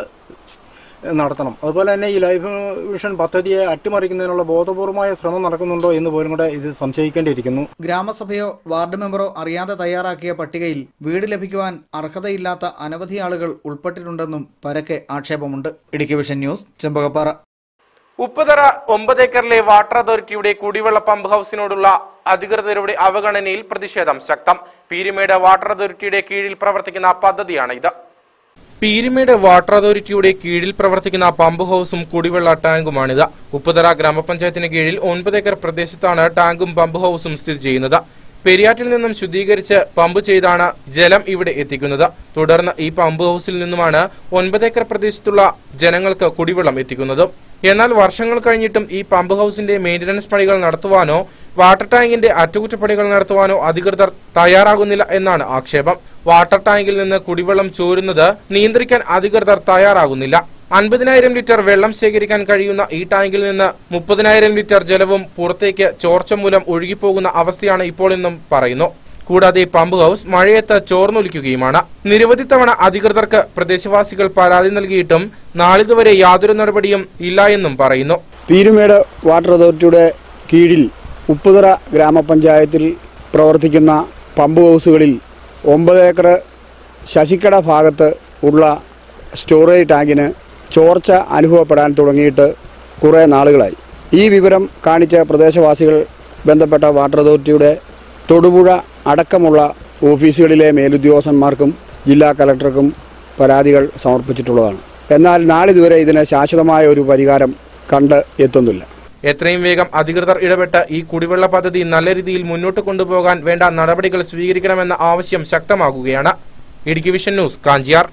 നടത്തണം അതുപോലെ തന്നെ ഈ ലൈഫ് മിഷൻ പദ്ധതിയെ അട്ടിമറിക്കുന്നതിനുള്ള ബോധപൂർവമായ ശ്രമം നടക്കുന്നുണ്ടോ എന്ന് പോലും കൂടെ ഇത് സംശയിക്കേണ്ടിയിരിക്കുന്നു ഗ്രാമസഭയോ വാർഡ് മെമ്പറോ അറിയാതെ തയ്യാറാക്കിയ പട്ടികയിൽ വീട് ലഭിക്കുവാൻ അർഹതയില്ലാത്ത അനവധി ആളുകൾ ഉൾപ്പെട്ടിട്ടുണ്ടെന്നും പരക്കെ ആക്ഷേപമുണ്ട് ഇടുക്കി വിഷൻ ന്യൂസ് ചെമ്പകപ്പാറ ഉപ്പുതറ ഒമ്പത് ഏക്കറിലെ വാട്ടർ അതോറിറ്റിയുടെ കുടിവെള്ള പമ്പ് ഹൌസിനോടുള്ള അധികൃതരുടെ അവഗണനയിൽ പ്രതിഷേധം ശക്തം പീരിമേട് വാട്ടർ അതോറിറ്റിയുടെ കീഴിൽ പ്രവർത്തിക്കുന്ന പദ്ധതിയാണ് ഇത് പീരിമേട് വാട്ടർ അതോറിറ്റിയുടെ കീഴിൽ പ്രവർത്തിക്കുന്ന പമ്പ് ഹൌസും കുടിവെള്ള ടാങ്കുമാണിത് ഉപ്പുതറ ഗ്രാമപഞ്ചായത്തിന് കീഴിൽ ഒൻപത് ഏക്കർ പ്രദേശത്താണ് ടാങ്കും പമ്പ് ഹൌസും സ്ഥിതി ചെയ്യുന്നത് പെരിയാറ്റിൽ നിന്നും ശുദ്ധീകരിച്ച് പമ്പ് ചെയ്താണ് ജലം ഇവിടെ എത്തിക്കുന്നത് തുടർന്ന് ഈ പമ്പ് ഹൌസിൽ നിന്നുമാണ് ഒൻപത് ഏക്കർ പ്രദേശത്തുള്ള ജനങ്ങൾക്ക് കുടിവെള്ളം എത്തിക്കുന്നത് എന്നാൽ വർഷങ്ങൾ കഴിഞ്ഞിട്ടും ഈ പമ്പ് ഹൌസിന്റെ മെയിന്റനൻസ് പണികൾ നടത്തുവാനോ വാട്ടർ ടാങ്കിന്റെ അറ്റകുറ്റപ്പണികൾ നടത്തുവാനോ അധികൃതർ തയ്യാറാകുന്നില്ല എന്നാണ് ആക്ഷേപം വാട്ടർ ടാങ്കിൽ നിന്ന് കുടിവെള്ളം ചോരുന്നത് നിയന്ത്രിക്കാൻ അധികൃതർ തയ്യാറാകുന്നില്ല അൻപതിനായിരം ലിറ്റർ വെള്ളം ശേഖരിക്കാൻ കഴിയുന്ന ഈ ടാങ്കിൽ നിന്ന് മുപ്പതിനായിരം ലിറ്റർ ജലവും പുറത്തേക്ക് ചോർച്ച മൂലം ഒഴുകിപ്പോകുന്ന അവസ്ഥയാണ് ഇപ്പോൾ എന്നും പറയുന്നു കൂടാതെ പമ്പ് ഹൌസ് മഴയത്ത് ചോർന്നൊലിക്കുകയുമാണ് നിരവധി തവണ അധികൃതർക്ക് പ്രദേശവാസികൾ പരാതി നൽകിയിട്ടും നാളിതുവരെ യാതൊരു നടപടിയും ഇല്ല എന്നും പറയുന്നു പീരുമേട് വാട്ടർ അതോറിറ്റിയുടെ കീഴിൽ ഉപ്പുതറ ഗ്രാമപഞ്ചായത്തിൽ പ്രവർത്തിക്കുന്ന പമ്പ് ഹൗസുകളിൽ ഒമ്പത് ഏക്കർ ശശിക്കട ഭാഗത്ത് ഉള്ള സ്റ്റോറേജ് ടാങ്കിന് ചോർച്ച അനുഭവപ്പെടാൻ തുടങ്ങിയിട്ട് കുറേ നാളുകളായി ഈ വിവരം കാണിച്ച പ്രദേശവാസികൾ ബന്ധപ്പെട്ട വാട്ടർ അതോറിറ്റിയുടെ തൊടുപുഴ അടക്കമുള്ള ഓഫീസുകളിലെ മേലുദ്യോഗസ്ഥന്മാർക്കും ജില്ലാ കലക്ടർക്കും പരാതികൾ സമർപ്പിച്ചിട്ടുള്ളതാണ് എന്നാൽ നാളിതുവരെ ഇതിന് ശാശ്വതമായ ഒരു പരിഹാരം കണ്ട് എത്തുന്നില്ല എത്രയും വേഗം അധികൃതർ ഇടപെട്ട് ഈ കുടിവെള്ള പദ്ധതി നല്ല രീതിയിൽ മുന്നോട്ട് കൊണ്ടുപോകാൻ വേണ്ട നടപടികൾ സ്വീകരിക്കണമെന്ന ആവശ്യം ശക്തമാകുകയാണ് ഇടുക്കി വിഷൻ ന്യൂസ് കാഞ്ചിയാർ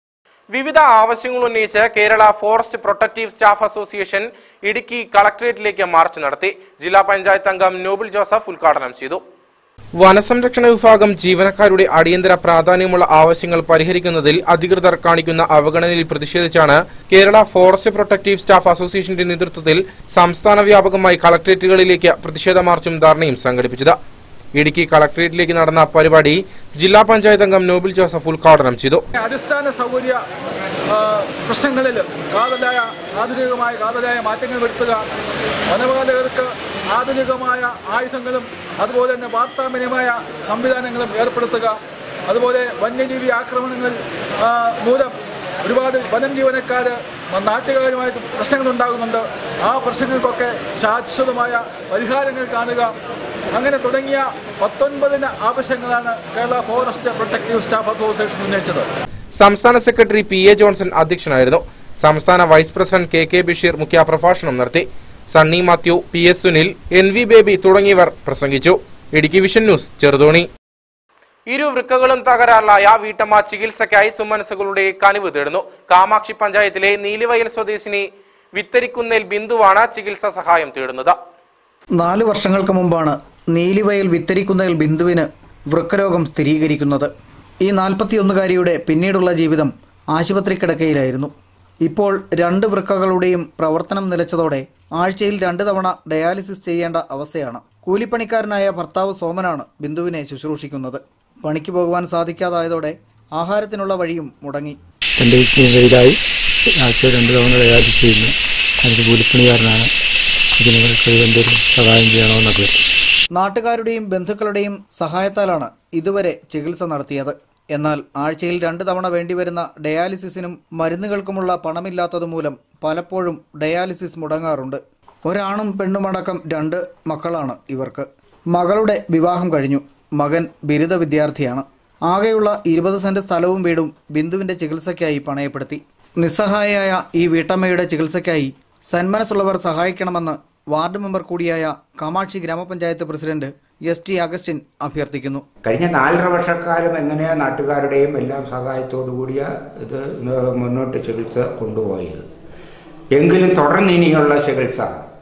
വിവിധ ആവശ്യങ്ങൾ ഉന്നയിച്ച് Kerala forest protective staff association Idukki കളക്ടറേറ്റിലേക്ക് മാർച്ച് നടത്തി ജില്ലാ പഞ്ചായത്ത് അംഗം നോബിൾ ജോസഫ് ഉദ്ഘാടനം ചെയ്തു വനസംരക്ഷണ വിഭാഗം ജീവനക്കാരുടെ അടിയന്തര പ്രാധാന്യമുള്ള ആവശ്യങ്ങൾ പരിഹരിക്കുന്നതിൽ അധികൃതർ കാണിക്കുന്ന അവഗണനയിൽ പ്രതിഷേധിച്ചാണ് കേരള ഫോറസ്റ്റ് പ്രൊട്ടക്റ്റീവ് സ്റ്റാഫ് അസോസിയേഷന്റെ നേതൃത്വത്തിൽ സംസ്ഥാന വ്യാപകമായി കളക്ടറേറ്റുകളിലേക്ക് പ്രതിഷേധ മാർച്ചും ധർണയും സംഘടിപ്പിച്ചത് ഇടുക്കി കളക്ടറേറ്റിലേക്ക് നടന്ന പരിപാടി ജില്ലാ പഞ്ചായത്ത് അംഗം നോബിൾ ജോസഫ് ഉദ്ഘാടനം ചെയ്തു അടിസ്ഥാന സൗകര്യ ആ, പ്രശ്നങ്ങളിൽ കാതലായ ആധുനികമായ കാതലായ മാറ്റങ്ങൾ വരുത്തുക വനപാലകർക്ക് ആധുനികമായ ആയുധങ്ങളും അതുപോലെ തന്നെ വാർത്താവിനിമയ സംവിധാനങ്ങളും ഏർപ്പെടുത്തുക അതുപോലെ വന്യജീവി ആക്രമണങ്ങൾ ആ, മൂലം ഒരുപാട് വനം ജീവനക്കാർ നാട്ടുകാരുമായിട്ട് പ്രശ്നങ്ങൾ ഉണ്ടാകുന്നുണ്ട് ആ പ്രശ്നങ്ങൾക്കൊക്കെ ശാശ്വതമായ പരിഹാരങ്ങൾ കാണുക അങ്ങനെ തുടങ്ങിയ പത്തൊൻപതിന് ആവശ്യങ്ങളാണ് Kerala forest protective staff association ഉന്നയിച്ചത് സംസ്ഥാന സെക്രട്ടറി പി എ ജോൺസൺ അധ്യക്ഷനായിരുന്നു സംസ്ഥാന vice president K K Basheer മുഖ്യപ്രഭാഷണം നടത്തി Sunny Mathew P S Sunil N V Baby തുടങ്ങിയവർ പ്രസംഗിച്ചു ഇടുക്കി വിഷൻ ന്യൂസ് ചെറുതോണി ഇരു വൃക്കകളും തകരാറിലായ വീട്ടമ്മ ചികിത്സയ്ക്കായി സുമനസുകളുടെ കനിവ് തേടുന്നു കാമാക്ഷി പഞ്ചായത്തിലെ നീലിവയൽ സ്വദേശിനി വിത്തരിക്കുന്നേൽ ബിന്ദുവാണ് ചികിത്സാ സഹായം തേടുന്നത് നാല് വർഷങ്ങൾക്ക് മുമ്പാണ് നീലിവയൽ വിത്തരിക്കുന്നതിൽ ബിന്ദുവിന് വൃക്കരോഗം സ്ഥിരീകരിക്കുന്നത് ഈ നാൽപ്പത്തിയൊന്നുകാരിയുടെ പിന്നീടുള്ള ജീവിതം ആശുപത്രി കിടക്കയിലായിരുന്നു ഇപ്പോൾ രണ്ട് വൃക്കകളുടെയും പ്രവർത്തനം നിലച്ചതോടെ ആഴ്ചയിൽ രണ്ട് തവണ ഡയാലിസിസ് ചെയ്യേണ്ട അവസ്ഥയാണ് കൂലിപ്പണിക്കാരനായ ഭർത്താവ് സോമനാണ് ബിന്ദുവിനെ ശുശ്രൂഷിക്കുന്നത് പണിക്ക് പോകുവാൻ സാധിക്കാതായതോടെ ആഹാരത്തിനുള്ള വഴിയും മുടങ്ങി എൻ്റെ കീഴിലായി ആഴ്ച രണ്ട് തവണ ഡയാലിസിസ് ചെയ്യുന്നു അതിന് കൂലിപ്പണിക്കാരനാണ് ഇത് നിങ്ങൾക്ക് എന്തെങ്കിലും സഹായം ചെയ്യണമെന്നൊക്കെ നാട്ടുകാരുടെയും ബന്ധുക്കളുടെയും സഹായത്താലാണ് ഇതുവരെ ചികിത്സ നടത്തിയത് എന്നാൽ ആഴ്ചയിൽ രണ്ട് തവണ വേണ്ടിവരുന്ന ഡയാലിസിസിനും മരുന്നുകൾക്കുമുള്ള പണമില്ലാത്തതുമൂലം പലപ്പോഴും ഡയാലിസിസ് മുടങ്ങാറുണ്ട് ഒരാണും പെണ്ണുമടക്കം രണ്ട് മക്കളാണ് ഇവർക്ക് മകളുടെ വിവാഹം കഴിഞ്ഞു മകൻ ബിരുദ വിദ്യാർത്ഥിയാണ് ആകെയുള്ള ഇരുപത് സെന്റ് സ്ഥലവും വീടും ബിന്ദുവിന്റെ ചികിത്സയ്ക്കായി പണയപ്പെടുത്തി നിസ്സഹായയായ ഈ വീട്ടമ്മയുടെ ചികിത്സയ്ക്കായി സന്മനസ്സുള്ളവർ സഹായിക്കണമെന്ന് വാർഡ് മെമ്പർ കൂടിയായ കാമാക്ഷി ഗ്രാമപഞ്ചായത്ത് പ്രസിഡന്റ് എസ് ടി അഗസ്റ്റിൻ അഭ്യർത്ഥിക്കുന്നു കഴിഞ്ഞ നാലര വർഷക്കാലം എങ്ങനെയാ നാട്ടുകാരുടെയും എല്ലാം സഹായത്തോടു കൂടിയ ഇത് മുന്നോട്ട് ചികിത്സ കൊണ്ടുപോയത് എങ്കിലും തുടർന്ന് ഇനിയുള്ള ചികിത്സ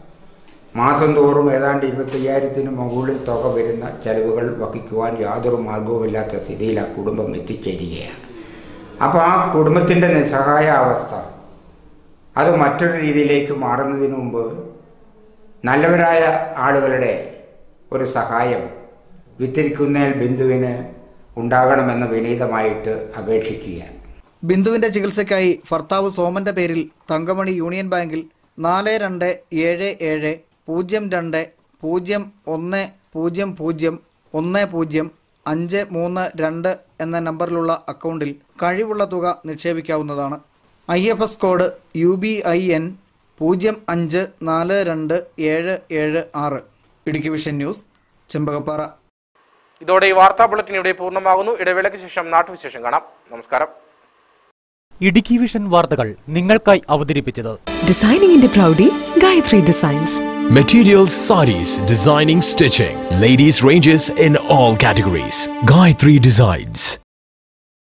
മാസം തോറും ഏതാണ്ട് ഇരുപത്തയ്യായിരത്തിന് മുകളിൽ തുക വരുന്ന ചെലവുകൾ വഹിക്കുവാൻ യാതൊരു മാർഗവുമില്ലാത്ത സ്ഥിതിയിൽ ആ കുടുംബം എത്തിച്ചേരുകയാണ് അപ്പോൾ ആ കുടുംബത്തിൻ്റെ നിസ്സഹായ അവസ്ഥ അത് മറ്റൊരു രീതിയിലേക്ക് മാറുന്നതിന് മുമ്പ് നല്ലവരായ ആളുകളുടെ ഒരു സഹായം വിത്തിരിക്കുന്നേൽ ബിന്ദുവിന് ഉണ്ടാകണമെന്ന് വിനീതമായിട്ട് അപേക്ഷിക്കുകയാണ് ബിന്ദുവിന്റെ ചികിത്സയ്ക്കായി ഭർത്താവ് സോമന്റെ പേരിൽ തങ്കമണി യൂണിയൻ ബാങ്കിൽ നാല് രണ്ട് ഏഴ് ഏഴ് പൂജ്യം രണ്ട് പൂജ്യം ഒന്ന് പൂജ്യം പൂജ്യം ഒന്ന് പൂജ്യം അഞ്ച് മൂന്ന് രണ്ട് എന്ന നമ്പറിലുള്ള അക്കൗണ്ടിൽ കഴിവുള്ള തുക നിക്ഷേപിക്കാവുന്നതാണ് I F S code U B I N പൂജ്യം അഞ്ച് നാല് രണ്ട് ഏഴ് ഏഴ് ആറ് ഇടുക്കി വിഷൻ ന്യൂസ് ചെമ്പകപ്പാറ ഇതോടെ ഈ വാർത്താ ബുള്ളറ്റിൻ ഇവിടെ പൂർണ്ണമാകുന്നു ഇടവേളയ്ക്ക് ശേഷം നാട്ടുവിശേഷം കാണാം നമസ്കാരം ഇടുക്കി വിഷൻ വാർത്തകൾ നിങ്ങൾക്കായി അവതരിപ്പിച്ചത് Designing പ്രൗഢി Gayathri designs Materials, sarees, designing, stitching. Ladies ranges in all categories. Gayatri Designs.